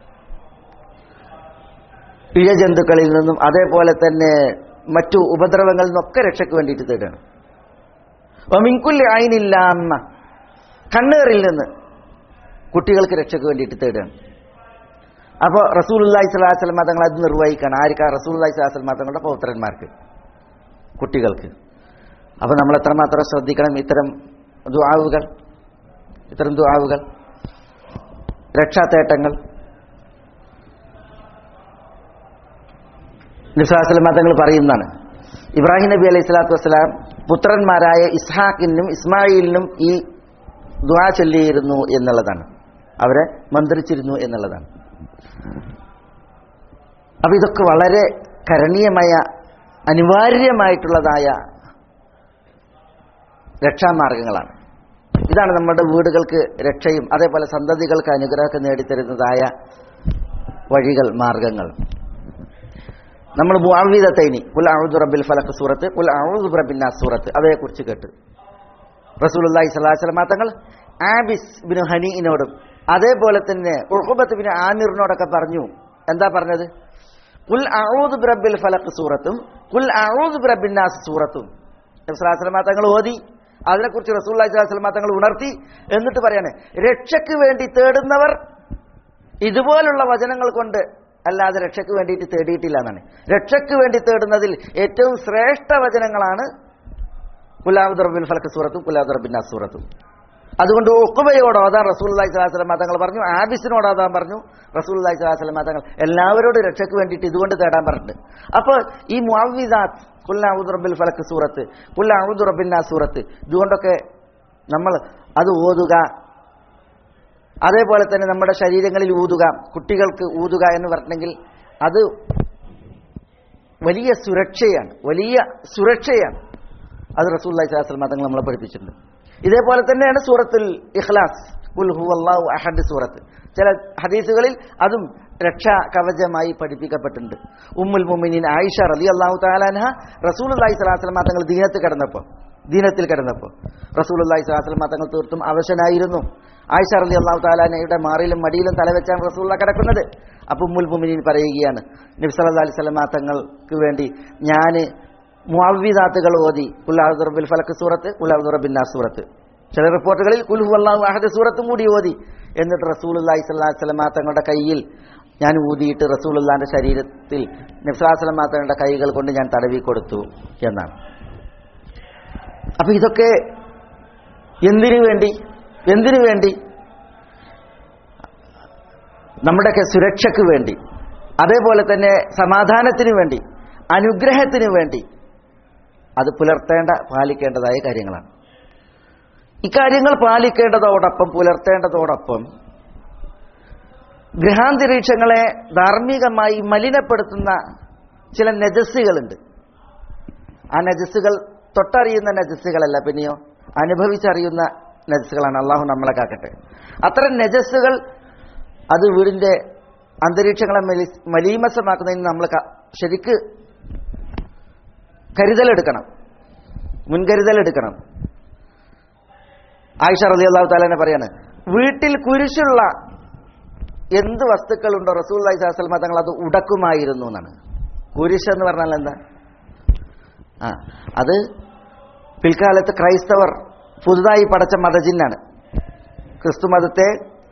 ഇഴജന്തുക്കളിൽ നിന്നും അതേപോലെ തന്നെ മറ്റു ഉപദ്രവങ്ങളിൽ നിന്നൊക്കെ രക്ഷയ്ക്ക് വേണ്ടിയിട്ട് തേടുകയാണ് മിൻകുല്ലി ആയിനില്ല അമ്മ കണ്ണേറിൽ നിന്ന് കുട്ടികൾക്ക് രക്ഷയ്ക്ക് വേണ്ടിയിട്ട് തേടുകയാണ് അപ്പോൾ റസൂലുല്ലാഹി സ്വലാഹു വസ്ലം തങ്ങൾ അത് നിർവഹിക്കണം ആർക്കാ റസൂലുല്ലാഹി സ്വലാഹു വസ്ലം തങ്ങളുടെ പൗത്രന്മാർക്ക് കുട്ടികൾക്ക് അപ്പോൾ നമ്മൾ എത്രമാത്രം ശ്രദ്ധിക്കണം ഇത്തരം ദുആവുകൾ ഇത്തരം ദുആവുകൾ രക്ഷാതേട്ടങ്ങൾ നിസ്ലാസ്ലം തങ്ങൾ പറയുന്നതാണ് ഇബ്രാഹിം നബി അലൈഹി സ്വലാത്തു വസ്സലാം പുത്രന്മാരായ ഇസ്ഹാഖിനും ഇസ്മായിലിനും ഈ ദുആ ചൊല്ലിയിരുന്നു എന്നുള്ളതാണ് അവരെ മന്ത്രിച്ചിരുന്നു എന്നുള്ളതാണ് അപ്പൊ ഇതൊക്കെ വളരെ കരണീയമായ അനിവാര്യമായിട്ടുള്ളതായ രക്ഷാമാർഗങ്ങളാണ് ഇതാണ് നമ്മുടെ വീടുകൾക്ക് രക്ഷയും അതേപോലെ സന്തതികൾക്ക് അനുഗ്രഹമൊക്കെ നേടിത്തരുന്നതായ വഴികൾ മാർഗങ്ങൾ നമ്മൾ മുഅവ്വിദത്തൈനി കുൽ അഊദു റബ്ബിൽ ഫലഖ് സൂറത്ത് കുൽ അഊദു റബ്ബിൻ നാസ് സൂറത്ത് അവയെക്കുറിച്ച് കേട്ട് റസൂലുള്ളാഹി സ്വല്ലല്ലാഹു അലൈഹി വസല്ലം തങ്ങൾ ആബിസ് ബിൻ ഹനീനോടും അതേപോലെ തന്നെ ഉഖബത്ത് ബിൻ ആമിറിനോടൊക്കെ പറഞ്ഞു എന്താ പറഞ്ഞത് കുൽ അഊദു ബിറബ്ബിൽ ഫലഖ് സൂറത്തും കുൽ അഊദു ബിറബ്ബിൻ നാസ് സൂറത്തും റസൂലുള്ളാഹി തങ്ങൾ ഓതി അതിനെക്കുറിച്ച് റസൂലുള്ളാഹി സ്വല്ലല്ലാഹു അലൈഹി വസല്ലം തങ്ങൾ ഉണർത്തി എന്നിട്ട് പറയാണ് രക്ഷയ്ക്ക് വേണ്ടി തേടുന്നവർ ഇതുപോലുള്ള വചനങ്ങൾ കൊണ്ട് അല്ലാതെ രക്ഷയ്ക്ക് വേണ്ടിയിട്ട് തേടിയിട്ടില്ല എന്നാണ് രക്ഷയ്ക്ക് വേണ്ടി തേടുന്നതിൽ ഏറ്റവും ശ്രേഷ്ഠ വചനങ്ങളാണ് കുലാബ് റബ്ബിൻ ഫലക്ക് സൂറത്തും കുലാബ് റബ്ബിൻ സൂറത്തും അതുകൊണ്ട് ഉക്കുബയോട് ഓതാൻ റസൂല്ലി സ്വലാസ്ലം തങ്ങൾ പറഞ്ഞു ആബിസിനോട് ഓതാൻ പറഞ്ഞു റസൂല്ലി സ്വലാസ്ലം തങ്ങൾ എല്ലാവരോടും രക്ഷയ്ക്ക് വേണ്ടിയിട്ട് ഇതുകൊണ്ട് തേടാൻ പറഞ്ഞിട്ടുണ്ട് അപ്പോൾ ഈ മുഅവ്വിദാത്ത് കുല്ലാവുദ് റബ്ബിൽ ഫലക്ക് സൂറത്ത് കുല്ലാവുദ് റബ്ബിൻ സൂറത്ത് ഇതുകൊണ്ടൊക്കെ നമ്മൾ അത് ഓതുക അതേപോലെ തന്നെ നമ്മുടെ ശരീരങ്ങളിൽ ഊതുക കുട്ടികൾക്ക് ഊതുക എന്ന് പറഞ്ഞെങ്കിൽ അത് വലിയ സുരക്ഷയാണ് വലിയ സുരക്ഷയാണ് അത് റസൂല്ലി സ്വലാസ്ലം തങ്ങൾ നമ്മളെ പഠിപ്പിച്ചിട്ടുണ്ട് ഇതേപോലെ തന്നെയാണ് സൂറത്തുൽ ഇഖ്ലാസ് ഉൽ ഹുവല്ലാഹു അഹദ് സൂറത്ത് ചില ഹദീസുകളിൽ അതും രക്ഷാ കവചമായി പഠിപ്പിക്കപ്പെട്ടിട്ടുണ്ട് ഉമ്മുൽ മുമിനീൻ ആയിഷ റലി അള്ളാഹു താലാൻഹ റസൂൽ അള്ളാഹി സ്വലാസ്ലം തങ്ങൾ ദീനത്ത് കിടന്നപ്പോൾ ദീനത്തിൽ കിടന്നപ്പോൾ റസൂൽ അള്ളാഹി സ്വലാസ്ലം തങ്ങൾ തീർത്തും അവശനായിരുന്നു ആയിഷ റലി അള്ളാഹു താലാനയുടെ മാറിലും മടിയിലും തലവെച്ചാണ് റസൂള്ള കിടക്കുന്നത് അപ്പോൾ ഉമ്മുൽ മുമിനീൻ പറയുകയാണ് നബി സല്ലാ അലൈഹി സ്വലമാ തങ്ങൾക്ക് വേണ്ടി ഞാൻ മുഅവ്വിദാത്തുകൾ ഓതി കുല്ലാഹു റബ്ബിൽ ഫലക്ക് സൂറത്ത് കുല്ലാഹു റബ്ബിൻ നാസ് സൂറത്ത് ചില റിപ്പോർട്ടുകളിൽ കുൽഹു അള്ളാഹു അഹദ് സൂറത്തും കൂടി ഓതി എന്നിട്ട് റസൂലുല്ലാഹി സ്വല്ലല്ലാഹി സ്വലമാ തങ്ങളുടെ കയ്യിൽ ഞാൻ ഊതിയിട്ട് റസൂലുല്ലാന്റെ ശരീരത്തിൽ നബ്സാസ്ലമാ തങ്ങളുടെ കൈകൾ കൊണ്ട് ഞാൻ തടവി കൊടുത്തു എന്നാണ് അപ്പൊ ഇതൊക്കെ എന്തിനു വേണ്ടി എന്തിനു വേണ്ടി നമ്മുടെയൊക്കെ സുരക്ഷയ്ക്ക് വേണ്ടി അതേപോലെ തന്നെ സമാധാനത്തിന് വേണ്ടി അനുഗ്രഹത്തിന് വേണ്ടി അത് പുലർത്തേണ്ട പാലിക്കേണ്ടതായ കാര്യങ്ങളാണ് ഇക്കാര്യങ്ങൾ പാലിക്കേണ്ടതോടൊപ്പം പുലർത്തേണ്ടതോടൊപ്പം ഗൃഹാന്തരീക്ഷങ്ങളെ ധാർമ്മികമായി മലിനപ്പെടുത്തുന്ന ചില നജസ്സുകളുണ്ട് ആ നജസ്സുകൾ തൊട്ടറിയുന്ന നജസ്സുകളല്ല പിന്നെയോ അനുഭവിച്ചറിയുന്ന നജസ്സുകളാണ് അള്ളാഹു നമ്മളെ കാക്കട്ടെ അത്തരം നജസ്സുകൾ അത് വീടിന്റെ അന്തരീക്ഷങ്ങളെ മലി മലീമസമാക്കുന്നതിന് നമ്മൾ ശരിക്ക് കരുതലെടുക്കണം മുൻകരുതലെടുക്കണം ആയിഷ റതി അള്ളാഹു താലാനെ പറയാണ് വീട്ടിൽ കുരിശുള്ള എന്ത് വസ്തുക്കളുണ്ടോ റസൂൽ അലൈഹി സ്വലമ തങ്ങൾ അത് ഉടക്കുമായിരുന്നു എന്നാണ് കുരിശ് എന്ന് പറഞ്ഞാൽ എന്താ ആ അത് പിൽക്കാലത്ത് ക്രൈസ്തവർ പുതുതായി പടച്ച മതചിഹ്നാണ് ക്രിസ്തു മതത്തെ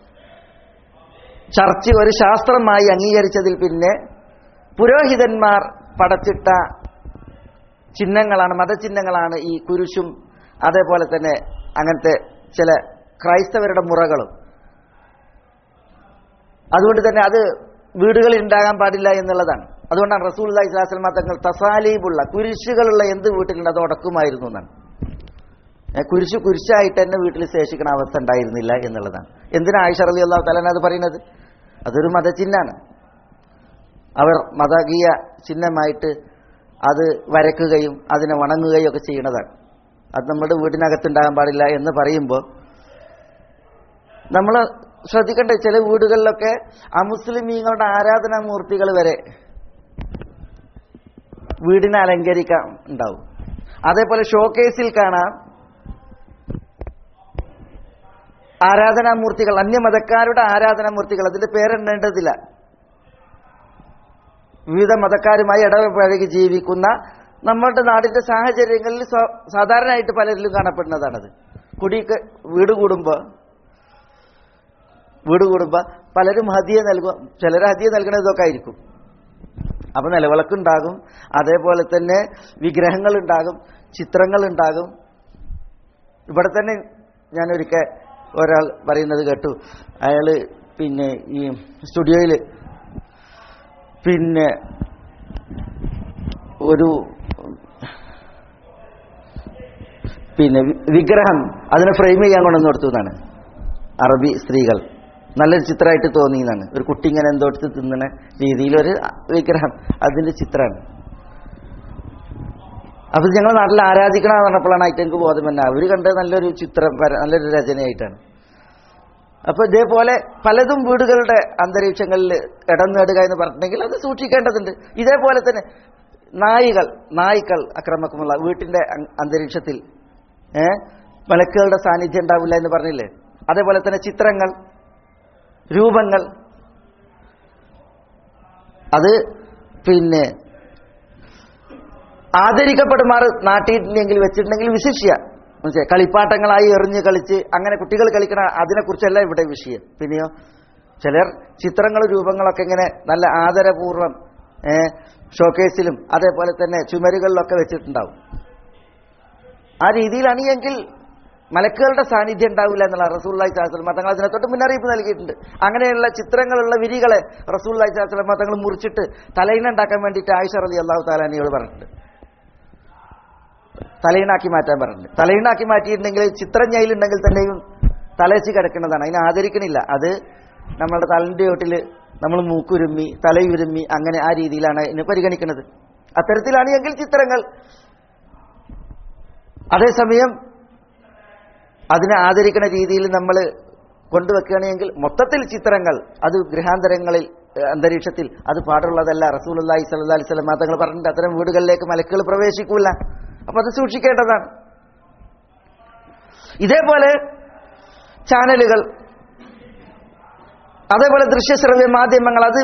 ചർച്ച് ഒരു ശാസ്ത്രമായി അംഗീകരിച്ചതിൽ പിന്നെ പുരോഹിതന്മാർ പടച്ചിട്ട ചിഹ്നങ്ങളാണ് മതചിഹ്നങ്ങളാണ് ഈ കുരിശും അതേപോലെ തന്നെ അങ്ങനത്തെ ചില ക്രൈസ്തവരുടെ മുറകളും അതുകൊണ്ട് തന്നെ അത് വീടുകളിൽ ഉണ്ടാകാൻ പാടില്ല എന്നുള്ളതാണ് അതുകൊണ്ടാണ് റസൂൽ അള്ളഹി സ്വലാസ്ലമ തങ്ങൾ തസാലീബുള്ള കുരിശുകളുള്ള എന്ത് വീട്ടിലുണ്ട് അത് ഉടക്കുമായിരുന്നു എന്നാണ് ഏ, കുരിശ് കുരിശായിട്ട് തന്നെ വീട്ടിൽ ശേഷിക്കുന്ന അവസ്ഥ ഉണ്ടായിരുന്നില്ല എന്നുള്ളതാണ് എന്തിനാ ആയിഷ റലി അള്ളാഹു തലാൻ അത് പറയുന്നത് അതൊരു മതചിഹ്നാണ് അവർ മതകീയ ചിഹ്നമായിട്ട് അത് വരക്കുകയും അതിനെ വണങ്ങുകയും ഒക്കെ ചെയ്യുന്നതാണ് അത് നമ്മുടെ വീടിനകത്തുണ്ടാകാൻ പാടില്ല എന്ന് പറയുമ്പോൾ നമ്മൾ ശ്രദ്ധിക്കേണ്ട ചില വീടുകളിലൊക്കെ അമുസ്ലിമീങ്ങളുടെ ആരാധനാമൂർത്തികൾ വരെ വീടിനെ അലങ്കരിക്കാൻ ഉണ്ടാവും അതേപോലെ ഷോക്കേസിൽ കാണാം ആരാധനാമൂർത്തികൾ അന്യമതക്കാരുടെ ആരാധനാമൂർത്തികൾ അതിന്റെ പേരെണ്ണേണ്ടതില്ല വിവിധ മതക്കാരുമായി ഇടപഴകി ജീവിക്കുന്ന നമ്മുടെ നാടിന്റെ സാഹചര്യങ്ങളിൽ സ്വ- സാധാരണയായിട്ട് പലരിലും കാണപ്പെടുന്നതാണത് കുടിക്ക് വീട് കൂടുമ്പോൾ വീട് കൂടുമ്പോൾ പലരും ഹദിയ നൽകും ചിലർ ഹദിയ നൽകണതൊക്കെ ആയിരിക്കും അപ്പൊ നിലവിളക്കുണ്ടാകും അതേപോലെ തന്നെ വിഗ്രഹങ്ങൾ ഉണ്ടാകും ചിത്രങ്ങൾ ഉണ്ടാകും ഇവിടെ തന്നെ ഞാനൊരിക്കൽ ഒരാൾ പറയുന്നത് കേട്ടു അയാള് പിന്നെ ഈ സ്റ്റുഡിയോയിൽ പിന്നെ ഒരു പിന്നെ വി- വിഗ്രഹം അതിനെ ഫ്രെയിം ചെയ്യാൻ കൊണ്ടുവന്ന് കൊടുത്തു എന്നാണ് അറബി സ്ത്രീകൾ നല്ലൊരു ചിത്രമായിട്ട് തോന്നി എന്നാണ് ഒരു കുട്ടി ഇങ്ങനെ എന്തോ എടുത്ത് തിന്നണ രീതിയിലൊരു വിഗ്രഹം അതിന്റെ ചിത്രമാണ് അപ്പൊ ഞങ്ങൾ നാട്ടിൽ ആരാധിക്കണം പറഞ്ഞപ്പോഴാണ് ആയിട്ട് എനിക്ക് ബോധം തന്നെ അവർ കണ്ടത് നല്ലൊരു ചിത്രം വര- നല്ലൊരു രചനയായിട്ടാണ് അപ്പൊ ഇതേപോലെ പലതും വീടുകളുടെ അന്തരീക്ഷങ്ങളിൽ ഇടം നേടുക എന്ന് പറഞ്ഞിട്ടുണ്ടെങ്കിൽ അത് സൂക്ഷിക്കേണ്ടതുണ്ട് ഇതേപോലെ തന്നെ നായികൾ നായ്ക്കൾ അക്രമക്കുമുള്ള വീട്ടിന്റെ അ- അന്തരീക്ഷത്തിൽ ഏ മലക്കുകളുടെ സാന്നിധ്യം ഉണ്ടാവില്ല എന്ന് പറഞ്ഞില്ലേ അതേപോലെ തന്നെ ചിത്രങ്ങൾ രൂപങ്ങൾ അത് പിന്നെ ആദരിക്കപ്പെടുമാറ് നാട്ടിയിട്ടില്ലെങ്കിൽ വെച്ചിട്ടുണ്ടെങ്കിൽ വിശിഷ്യ മനസ്സിലായോ? കളിപ്പാട്ടങ്ങളായി എറിഞ്ഞ് കളിച്ച് അങ്ങനെ കുട്ടികൾ കളിക്കണ അതിനെക്കുറിച്ചല്ല ഇവിടെ വിഷയം പിന്നെയോ ചിലർ ചിത്രങ്ങൾ രൂപങ്ങളൊക്കെ ഇങ്ങനെ നല്ല ആദരപൂർവ്വം ഏ, ഷോക്കേസിലും അതേപോലെ തന്നെ ചുമരുകളിലൊക്കെ വെച്ചിട്ടുണ്ടാവും ആ രീതിയിലാണ് എങ്കിൽ മലക്കുകളുടെ സാന്നിധ്യം ഉണ്ടാവില്ല എന്നുള്ള റസൂള്ളി സാഹസ്ലം തങ്ങൾ അതിനെ തൊട്ട് മുന്നറിയിപ്പ് നൽകിയിട്ടുണ്ട് അങ്ങനെയുള്ള ചിത്രങ്ങളുള്ള വിരികളെ റസൂള്ളി സാഹസ്ലം തങ്ങൾ മുറിച്ചിട്ട് തലയിണുണ്ടാക്കാൻ വേണ്ടിയിട്ട് ആയിഷ റലി അള്ളാഹു താലാനിയോട് പറഞ്ഞിട്ടുണ്ട് തലയിണാക്കി മാറ്റാൻ പറഞ്ഞിട്ടുണ്ട് തലയിണാക്കി മാറ്റിയിട്ടുണ്ടെങ്കിൽ ചിത്രം ഞയിലുണ്ടെങ്കിൽ തന്നെയും തലച്ച് കിടക്കുന്നതാണ് അതിനെ ആദരിക്കണില്ല അത് നമ്മളുടെ തലന്റെ ചോട്ടിൽ നമ്മൾ മൂക്കുരുമ്മി തലയുരുമ്മി അങ്ങനെ ആ രീതിയിലാണ് ഇതിനെ പരിഗണിക്കുന്നത് അത്തരത്തിലാണ് എങ്കിൽ ചിത്രങ്ങൾ അതേസമയം അതിനെ ആദരിക്കുന്ന രീതിയിൽ നമ്മൾ കൊണ്ടുവെക്കുകയാണെങ്കിൽ മൊത്തത്തിൽ ചിത്രങ്ങൾ അത് ഗൃഹാന്തരങ്ങളിൽ ഏഹ്, അന്തരീക്ഷത്തിൽ അത് പാടുള്ളതല്ല റസൂലി സല്ലാ അലൈഹി സ്വലം തങ്ങൾ പറഞ്ഞിട്ട് അത്തരം വീടുകളിലേക്ക് മലക്കുകൾ പ്രവേശിക്കൂല അപ്പൊ അത് സൂക്ഷിക്കേണ്ടതാണ് ഇതേപോലെ ചാനലുകൾ അതേപോലെ ദൃശ്യശ്രവ്യ മാധ്യമങ്ങൾ അത്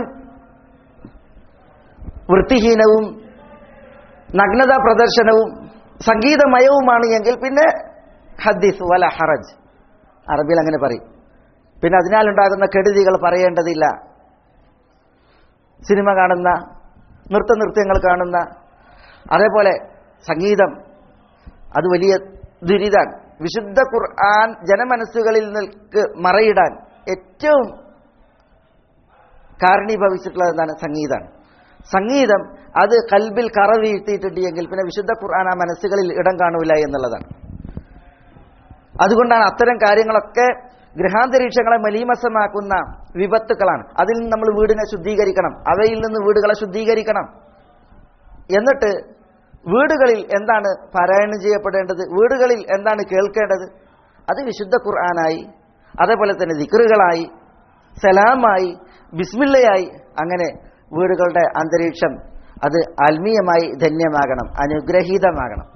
വൃത്തിഹീനവും നഗ്നതാ പ്രദർശനവും സംഗീതമയവുമാണ് എങ്കിൽ പിന്നെ ഹദ്ദിസ് വല ഹറജ് അറബിയിൽ അങ്ങനെ പറയും പിന്നെ അതിനാലുണ്ടാകുന്ന കെടുതികൾ പറയേണ്ടതില്ല സിനിമ കാണുന്ന നൃത്ത നൃത്യങ്ങൾ കാണുന്ന അതേപോലെ സംഗീതം അത് വലിയ ദുരിതാണ് വിശുദ്ധ ഖുർആൻ ജനമനസ്സുകളിൽ നിൽക്ക് മറയിടാൻ ഏറ്റവും കാരണീഭവിച്ചിട്ടുള്ളത് എന്താണ് സംഗീതമാണ് സംഗീതം അത് കൽബിൽ കറ വീഴ്ത്തിയിട്ടുണ്ട് എങ്കിൽ പിന്നെ വിശുദ്ധ ഖുർആൻ ആ മനസ്സുകളിൽ ഇടം കാണൂല എന്നുള്ളതാണ് അതുകൊണ്ടാണ് അത്തരം കാര്യങ്ങളൊക്കെ ഗൃഹാന്തരീക്ഷങ്ങളെ മലീമസമാക്കുന്ന വിപത്തുക്കളാണ് അതിൽ നിന്ന് നമ്മൾ വീടിനെ ശുദ്ധീകരിക്കണം അവയിൽ നിന്ന് വീടുകളെ ശുദ്ധീകരിക്കണം എന്നിട്ട് വീടുകളിൽ എന്താണ് പാരായണം ചെയ്യപ്പെടേണ്ടത് വീടുകളിൽ എന്താണ് കേൾക്കേണ്ടത് അത് വിശുദ്ധ ഖുർആനായി അതേപോലെ തന്നെ ദിക്റുകളായി സലാമായി ബിസ്മില്ലയായി അങ്ങനെ വീടുകളുടെ അന്തരീക്ഷം അത് ആത്മീയമായി ധന്യമാകണം അനുഗ്രഹീതമാകണം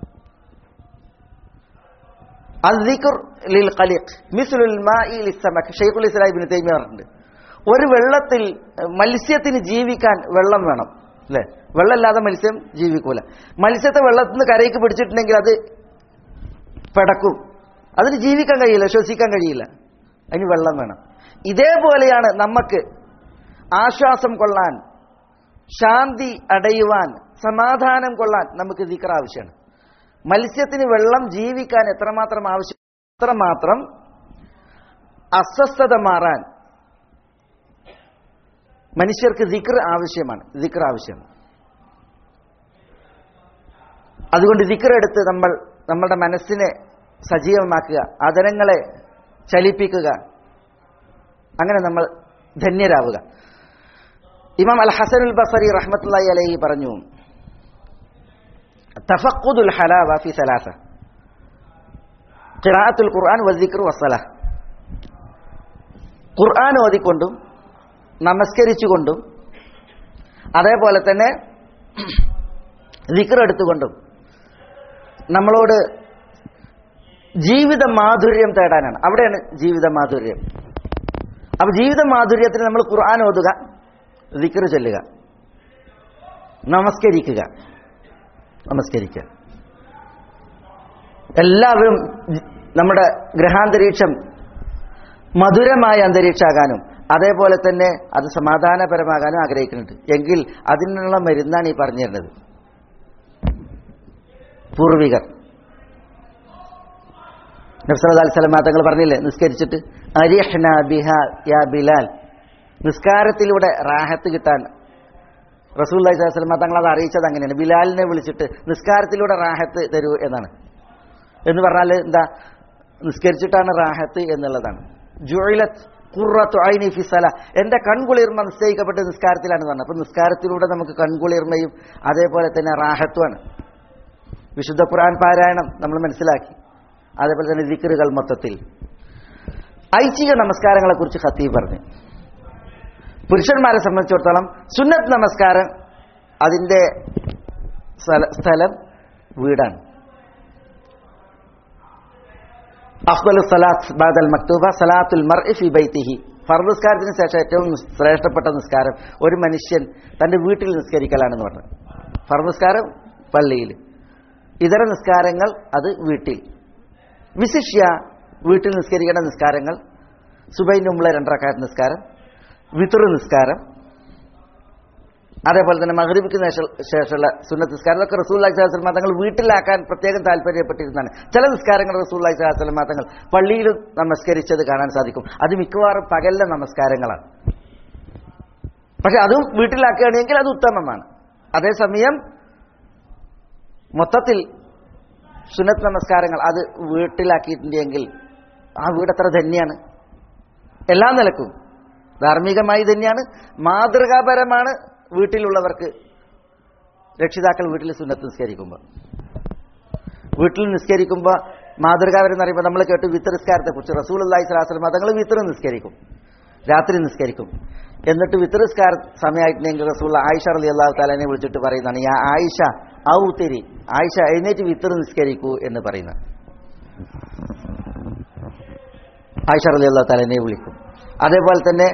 അദ്ദിഖുർ ലിൽ ഖലിഖ് മിസ്ലുൽ മാഇ ലിസ്സമക് ഷെയ്ഖുൽ ഇസ്ലാം ഇബ്നു തൈമിയ പറഞ്ഞിട്ടുണ്ട് ഒരു വെള്ളത്തിൽ മത്സ്യത്തിന് ജീവിക്കാൻ വെള്ളം വേണം അല്ലേ വെള്ളമില്ലാതെ മത്സ്യം ജീവിക്കൂല മത്സ്യത്തെ വെള്ളത്തിൽ നിന്ന് കരയ്ക്ക് പിടിച്ചിട്ടുണ്ടെങ്കിൽ അത് പിടക്കും അതിന് ജീവിക്കാൻ കഴിയില്ല ശ്വസിക്കാൻ കഴിയില്ല അതിന് വെള്ളം വേണം ഇതേപോലെയാണ് നമുക്ക് ആശ്വാസം കൊള്ളാൻ ശാന്തി അടയുവാൻ സമാധാനം കൊള്ളാൻ നമുക്ക് ദിക്ർ ആവശ്യമാണ് മത്സ്യത്തിന് വെള്ളം ജീവിക്കാൻ എത്രമാത്രം ആവശ്യം അത്രമാത്രം അസ്വസ്ഥത മാറാൻ മനുഷ്യർക്ക് ദിക്ർ ആവശ്യമാണ് ദിക്ർ ആവശ്യമാണ് അതുകൊണ്ട് ദിക്ർ എടുത്ത് നമ്മൾ നമ്മുടെ മനസ്സിനെ സജീവമാക്കുക അതരങ്ങളെ ചലിപ്പിക്കുക അങ്ങനെ നമ്മൾ ധന്യരാവുക ഇമാം അൽ ഹസനുൽ ബസറി റഹ്മത്തുള്ളി അലൈഹി പറഞ്ഞു തഫഖുദുൽ ഹലാവ ഫി സലാസ ഖിറാഅത്തുൽ ഖുർആൻ വദ്ദിക്ർ വസ്സലാഹ് ഖുർആൻ ഓതിക്കൊണ്ടും നമസ്കരിച്ചുകൊണ്ടും അതേപോലെ തന്നെ ദിക്ർ എടുത്തുകൊണ്ടും നമ്മളോട് ജീവിത മാധുര്യം തേടാനാണ് അവിടെയാണ് ജീവിത മാധുര്യം അപ്പൊ ജീവിത മാധുര്യത്തിന് നമ്മൾ ഖുർആൻ ഓതുക ദിക്ർ ചൊല്ലുക നമസ്കരിക്കുക നമസ്കരിക്കുക എല്ലാവരും നമ്മുടെ ഗ്രഹാന്തരീക്ഷം മധുരമായ അന്തരീക്ഷമാകാനും അതേപോലെ തന്നെ അത് സമാധാനപരമാകാനും ആഗ്രഹിക്കുന്നുണ്ട് എങ്കിൽ അതിനുള്ള മരുന്നാണ് ഈ പറഞ്ഞു തരുന്നത് പൂർവികർ നബ്സലി സ്വലമ തങ്ങൾ പറഞ്ഞില്ലേ നിസ്കരിച്ചിട്ട് അരിഹ്ന ബിഹ യാ ബിലാൽ നിസ്കാരത്തിലൂടെ റാഹത്ത് കിട്ടാൻ റസൂൽ സ്വലമ തങ്ങൾ അത് അറിയിച്ചത് അങ്ങനെയാണ് ബിലാലിനെ വിളിച്ചിട്ട് നിസ്കാരത്തിലൂടെ റാഹത്ത് തരൂ എന്നാണ് എന്ന് പറഞ്ഞാൽ എന്താ നിസ്കരിച്ചിട്ടാണ് റാഹത്ത് എന്നുള്ളതാണ് ജുയിലത്ത് ഖുറത്തു ഐനി ഫിസല എന്റെ കൺകുളിർമ നിശ്ചയിക്കപ്പെട്ട നിസ്കാരത്തിലാണ് പറഞ്ഞത് അപ്പൊ നിസ്കാരത്തിലൂടെ നമുക്ക് കൺകുളിർമയും അതേപോലെ തന്നെ റാഹത്തുമാണ് വിശുദ്ധ ഖുർആൻ പാരായണം നമ്മൾ മനസ്സിലാക്കി അതേപോലെ തന്നെ ദിക്കറുകൾ മൊത്തത്തിൽ ഐച്ഛിക നമസ്കാരങ്ങളെ കുറിച്ച് ഖത്തീബ് പറഞ്ഞു പുരുഷന്മാരെ സംബന്ധിച്ചിടത്തോളം സുന്നത്ത് നമസ്കാരം അതിന്റെ സ്ഥലം വീടാണ് അഫ്ദലു സലാത്ത് ബാദൽ മക്തൂബ സലാത്തുൽ മർ ഫി ബൈത്തിഹി ഫർദ് നിസ്കാരത്തിന് ശേഷം ഏറ്റവും ശ്രേഷ്ഠപ്പെട്ട നിസ്കാരം ഒരു മനുഷ്യൻ തന്റെ വീട്ടിൽ നിസ്കരിക്കലാണെന്ന് പറഞ്ഞു ഫർദ് നിസ്കാരം പള്ളിയിൽ ഇതര നിസ്കാരങ്ങൾ അത് വീട്ടിൽ വിശിഷ്യ വീട്ടിൽ നിസ്കരിക്കേണ്ട നിസ്കാരങ്ങൾ സുബൈൻ്റെ മുമ്പുള്ള രണ്ടരക്കാരത്ത് നിസ്കാരം വിത്തുറ് നിസ്കാരം അതേപോലെ തന്നെ മഹരിബിക്ക് ശേഷമുള്ള സുന്നത്ത് നിസ്കാരം ഇതൊക്കെ റസൂൽ അലൈഹി തങ്ങൾ വീട്ടിലാക്കാൻ പ്രത്യേകം താല്പര്യപ്പെട്ടിരുന്നതാണ് ചില നിസ്കാരങ്ങൾ റസൂൽ അലൈഹി തങ്ങൾ പള്ളിയിലും നമസ്കരിച്ചത് കാണാൻ സാധിക്കും അത് മിക്കവാറും പകലിലെ നമസ്കാരങ്ങളാണ് പക്ഷെ അതും വീട്ടിലാക്കുകയാണെങ്കിൽ അത് ഉത്തമമാണ് അതേസമയം മൊത്തത്തിൽ സുന്നത്ത് നമസ്കാരങ്ങൾ അത് വീട്ടിലാക്കിയിട്ടുണ്ടെങ്കിൽ ആ വീട് എത്ര ധന്യാണ് എല്ലാ നിലക്കും ധാർമ്മികമായി തന്നെയാണ് മാതൃകാപരമാണ് വീട്ടിലുള്ളവർക്ക് രക്ഷിതാക്കൾ വീട്ടിൽ സുന്നത്ത് നിസ്കരിക്കുമ്പോൾ വീട്ടിൽ നിസ്കരിക്കുമ്പോൾ മാതൃകാപരം എന്ന് പറയുമ്പോൾ നമ്മൾ കേട്ടു വിത്ത് നിസ്കാരത്തെ കുറിച്ച് റസൂൽ അള്ളാഹി സ്വലാസ്ലം തങ്ങൾ വിത്തറ് നിസ്കരിക്കും രാത്രി നിസ്കരിക്കും എന്നിട്ട് വിത്ത് നിസ്കാര സമയമായിട്ടുണ്ടെങ്കിൽ റസൂൽ ആയിഷ അലി അള്ളാഹു താലാനെ വിളിച്ചിട്ട് പറയുന്നതാണ് യാ ആയിഷ ഔത്തിരി ആയിഷ എഴുന്നേറ്റ് വിത്തറ് നിസ്കരിക്കൂ എന്ന് പറയുന്നത് ആയിഷ അലി അള്ളാഹു താലാനെ വിളിക്കും അതേപോലെ തന്നെ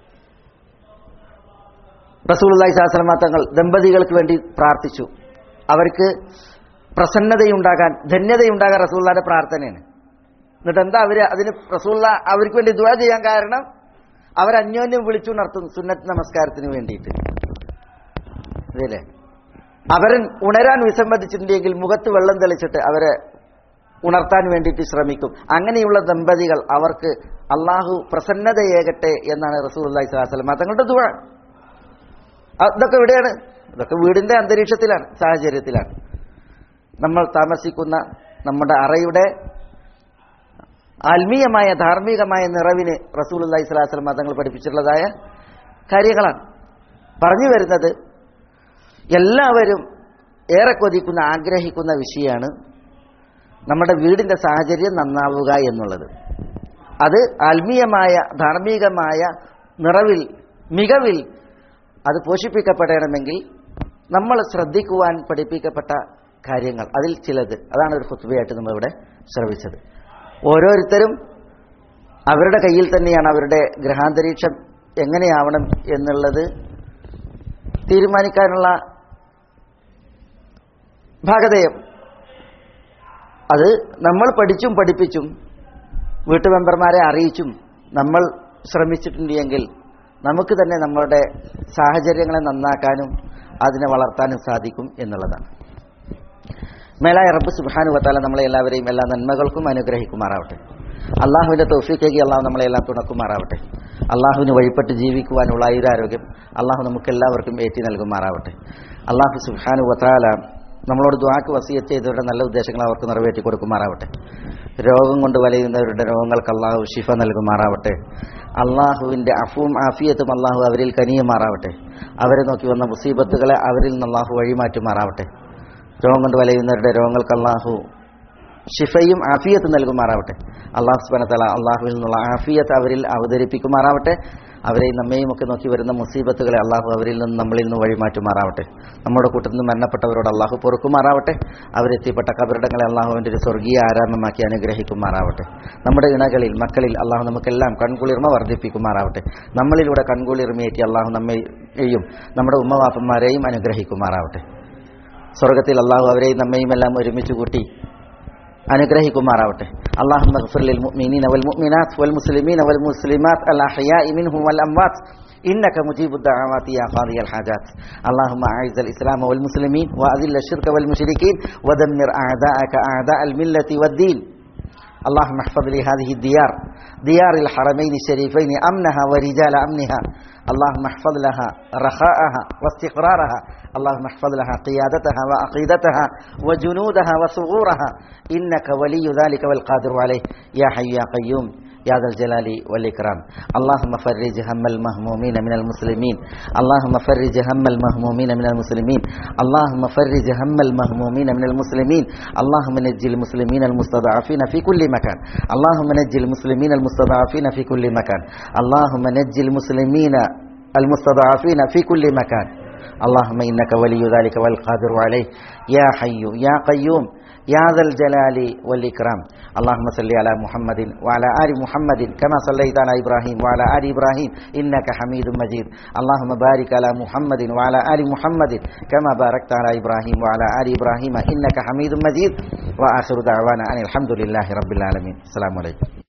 റസൂലി സാഹസ്ലമ തങ്ങൾ ദമ്പതികൾക്ക് വേണ്ടി പ്രാർത്ഥിച്ചു അവർക്ക് പ്രസന്നതയുണ്ടാകാൻ ധന്യതയുണ്ടാകാൻ റസൂള്ളാന്റെ പ്രാർത്ഥനയാണ് എന്നിട്ട് എന്താ അവര് അതിന് റസൂള്ള അവർക്ക് വേണ്ടി ദുവാ ചെയ്യാൻ കാരണം അവർ അന്യോന്യം വിളിച്ചുണർത്തും സുന്നത്ത് നമസ്കാരത്തിന് വേണ്ടിയിട്ട് ഇതല്ലേ അവരൻ ഉണരാൻ വിസമ്മതിച്ചിട്ടുണ്ടെങ്കിൽ മുഖത്ത് വെള്ളം തെളിച്ചിട്ട് അവരെ ഉണർത്താൻ വേണ്ടിയിട്ട് ശ്രമിക്കും അങ്ങനെയുള്ള ദമ്പതികൾ അവർക്ക് അള്ളാഹു പ്രസന്നതയേകട്ടെ എന്നാണ് റസൂൽ അള്ളഹി സ്വലാസ്ലം തങ്ങളുടെ ദുവ ഇതൊക്കെ എവിടെയാണ് ഇതൊക്കെ വീടിന്റെ അന്തരീക്ഷത്തിലാണ് സാഹചര്യത്തിലാണ് നമ്മൾ താമസിക്കുന്ന നമ്മുടെ അറയുടെ ആത്മീയമായ ധാർമ്മികമായ നിറവിന് റസൂൽ അള്ളഹി സ്വലാസ്ലം തങ്ങൾ പഠിപ്പിച്ചിട്ടുള്ളതായ കാര്യങ്ങളാണ് പറഞ്ഞു വരുന്നത് എല്ലാവരും ഏറെ കൊതിക്കുന്ന ആഗ്രഹിക്കുന്ന വിഷയമാണ് നമ്മുടെ വീടിന്റെ സാഹചര്യം നന്നാവുക എന്നുള്ളത് അത് ആത്മീയമായ ധാർമ്മികമായ നിറവിൽ മികവിൽ അത് പോഷിപ്പിക്കപ്പെടണമെങ്കിൽ നമ്മൾ ശ്രദ്ധിക്കുവാൻ പഠിപ്പിക്കപ്പെട്ട കാര്യങ്ങൾ അതിൽ ചിലത് അതാണ് ഒരു കുത്തുബയായിട്ട് നമ്മളിവിടെ ശ്രവിച്ചത് ഓരോരുത്തരും അവരുടെ കയ്യിൽ തന്നെയാണ് അവരുടെ ഗ്രഹാന്തരീക്ഷം എങ്ങനെയാവണം എന്നുള്ളത് തീരുമാനിക്കാനുള്ള ഭാഗതയം അത് നമ്മൾ പഠിച്ചും പഠിപ്പിച്ചും വീട്ടുമെമ്പർമാരെ അറിയിച്ചും നമ്മൾ ശ്രമിച്ചിട്ടുണ്ട് എങ്കിൽ നമുക്ക് തന്നെ നമ്മളുടെ സാഹചര്യങ്ങളെ നന്നാക്കാനും അതിനെ വളർത്താനും സാധിക്കും എന്നുള്ളതാണ് മേലായ റബ്ബ് സുബാനു വത്താല നമ്മളെ എല്ലാവരെയും എല്ലാ നന്മകൾക്കും അനുഗ്രഹിക്കുമാറാവട്ടെ അള്ളാഹുവിന്റെ തൗഫീക്കേക്ക് അള്ളാഹു നമ്മളെ എല്ലാം തുണക്കുമാറാവട്ടെ അള്ളാഹുവിന് വഴിപ്പെട്ട് ജീവിക്കുവാനുള്ള ആയുരാരോഗ്യം അള്ളാഹു നമുക്ക് എല്ലാവർക്കും ഏറ്റി നൽകുമാറാവട്ടെ അള്ളാഹു സുബാനു വത്താല നമ്മളോട് ദ്വാക്ക് വസീയത്ത് ചെയ്തവരുടെ നല്ല ഉദ്ദേശങ്ങൾ അവർക്ക് നിറവേറ്റി കൊടുക്കുമാറാവട്ടെ രോഗം കൊണ്ട് വലയുന്നവരുടെ രോഗങ്ങൾക്ക് അള്ളാഹു ഷിഫ നൽകുമാറാവട്ടെ അള്ളാഹുവിന്റെ അഫുവും ആഫിയത്തും അള്ളാഹു അവരിൽ കനിയുമാറാവട്ടെ അവരെ നോക്കി വന്ന മുസീബത്തുകളെ അവരിൽ നിന്ന് അള്ളാഹു വഴിമാറ്റുമാറാവട്ടെ രോഗം കൊണ്ട് വലയുന്നവരുടെ രോഗങ്ങൾക്ക് അള്ളാഹു ഷിഫയും ആഫിയത്ത് നൽകുമാറാവട്ടെ അള്ളാഹു സുബാനത്തല അള്ളാഹുവിൽ നിന്നുള്ള ആഫിയത്ത് അവരിൽ അവതരിപ്പിക്കുമാറാവട്ടെ അവരെയും നമ്മയും ഒക്കെ നോക്കി വരുന്ന മുസീബത്തുകളെ അള്ളാഹു അവരിൽ നിന്ന് നമ്മളിൽ നിന്ന് വഴിമാറ്റുമാറാവട്ടെ നമ്മുടെ കൂട്ടത്തിൽ നിന്ന് മരണപ്പെട്ടവരോട് അള്ളാഹു പൊറുക്കുമാറാവട്ടെ അവരെത്തിപ്പെട്ട കബറിടങ്ങളെ അള്ളാഹുവിൻ്റെ ഒരു സ്വർഗീയ ആരാമമാക്കി അനുഗ്രഹിക്കുമാറാവട്ടെ നമ്മുടെ ഇണകളിൽ മക്കളിൽ അള്ളാഹു നമുക്കെല്ലാം കൺകുളിർമ വർദ്ധിപ്പിക്കുമാറാവട്ടെ നമ്മളിലൂടെ കൺകുളിർമയേറ്റി അള്ളാഹു നമ്മയെയും നമ്മുടെ ഉമ്മവാപ്പന്മാരെയും അനുഗ്രഹിക്കുമാറാവട്ടെ സ്വർഗത്തിൽ അള്ളാഹു അവരെയും നമ്മയും എല്ലാം ഒരുമിച്ച് കൂട്ടി അനുഗ്രഹിക്കുമാറാവട്ടെ اللهم اغفر للمؤمنين والمؤمنات والمسلمين والمسلمات الأحياء منهم والأموات إنك مجيب الدعوات يا قاضي الحاجات اللهم أعز الإسلام والمسلمين وأذل الشرك والمشركين ودمر أعداءك أعداء الملة والدين اللهم احفظ لي هذه الديار ديار الحرمين الشريفين أمنها ورجال أمنها اللهم احفظ لها رخاءها واستقرارها اللهم احفظ لها قيادتها وعقيدتها وجنودها وثغورها إنك ولي ذلك والقادر عليه يا حي يا قيوم يا ذا الجلال والإكرام اللهم فرج هم المهمومين من المسلمين اللهم فرج هم المهمومين من المسلمين اللهم فرج هم المهمومين من المسلمين اللهم نجي المسلمين المستضعفين في كل مكان اللهم نجي المسلمين المستضعفين في كل مكان اللهم نجي المسلمين المستضعفين في كل مكان اللهم إنك ولي ذلك والقادر عليه يا حي يا قيوم يا ذا الجلال والإكرام اللهم صل على محمد وعلى آل محمد كما صليت على إبراهيم وعلى آل إبراهيم إنك حميد مجيد اللهم بارك على محمد وعلى آل محمد كما باركت على إبراهيم وعلى آل إبراهيم إنك حميد مجيد وآخر دعوانا أن الحمد لله رب العالمين السلام عليكم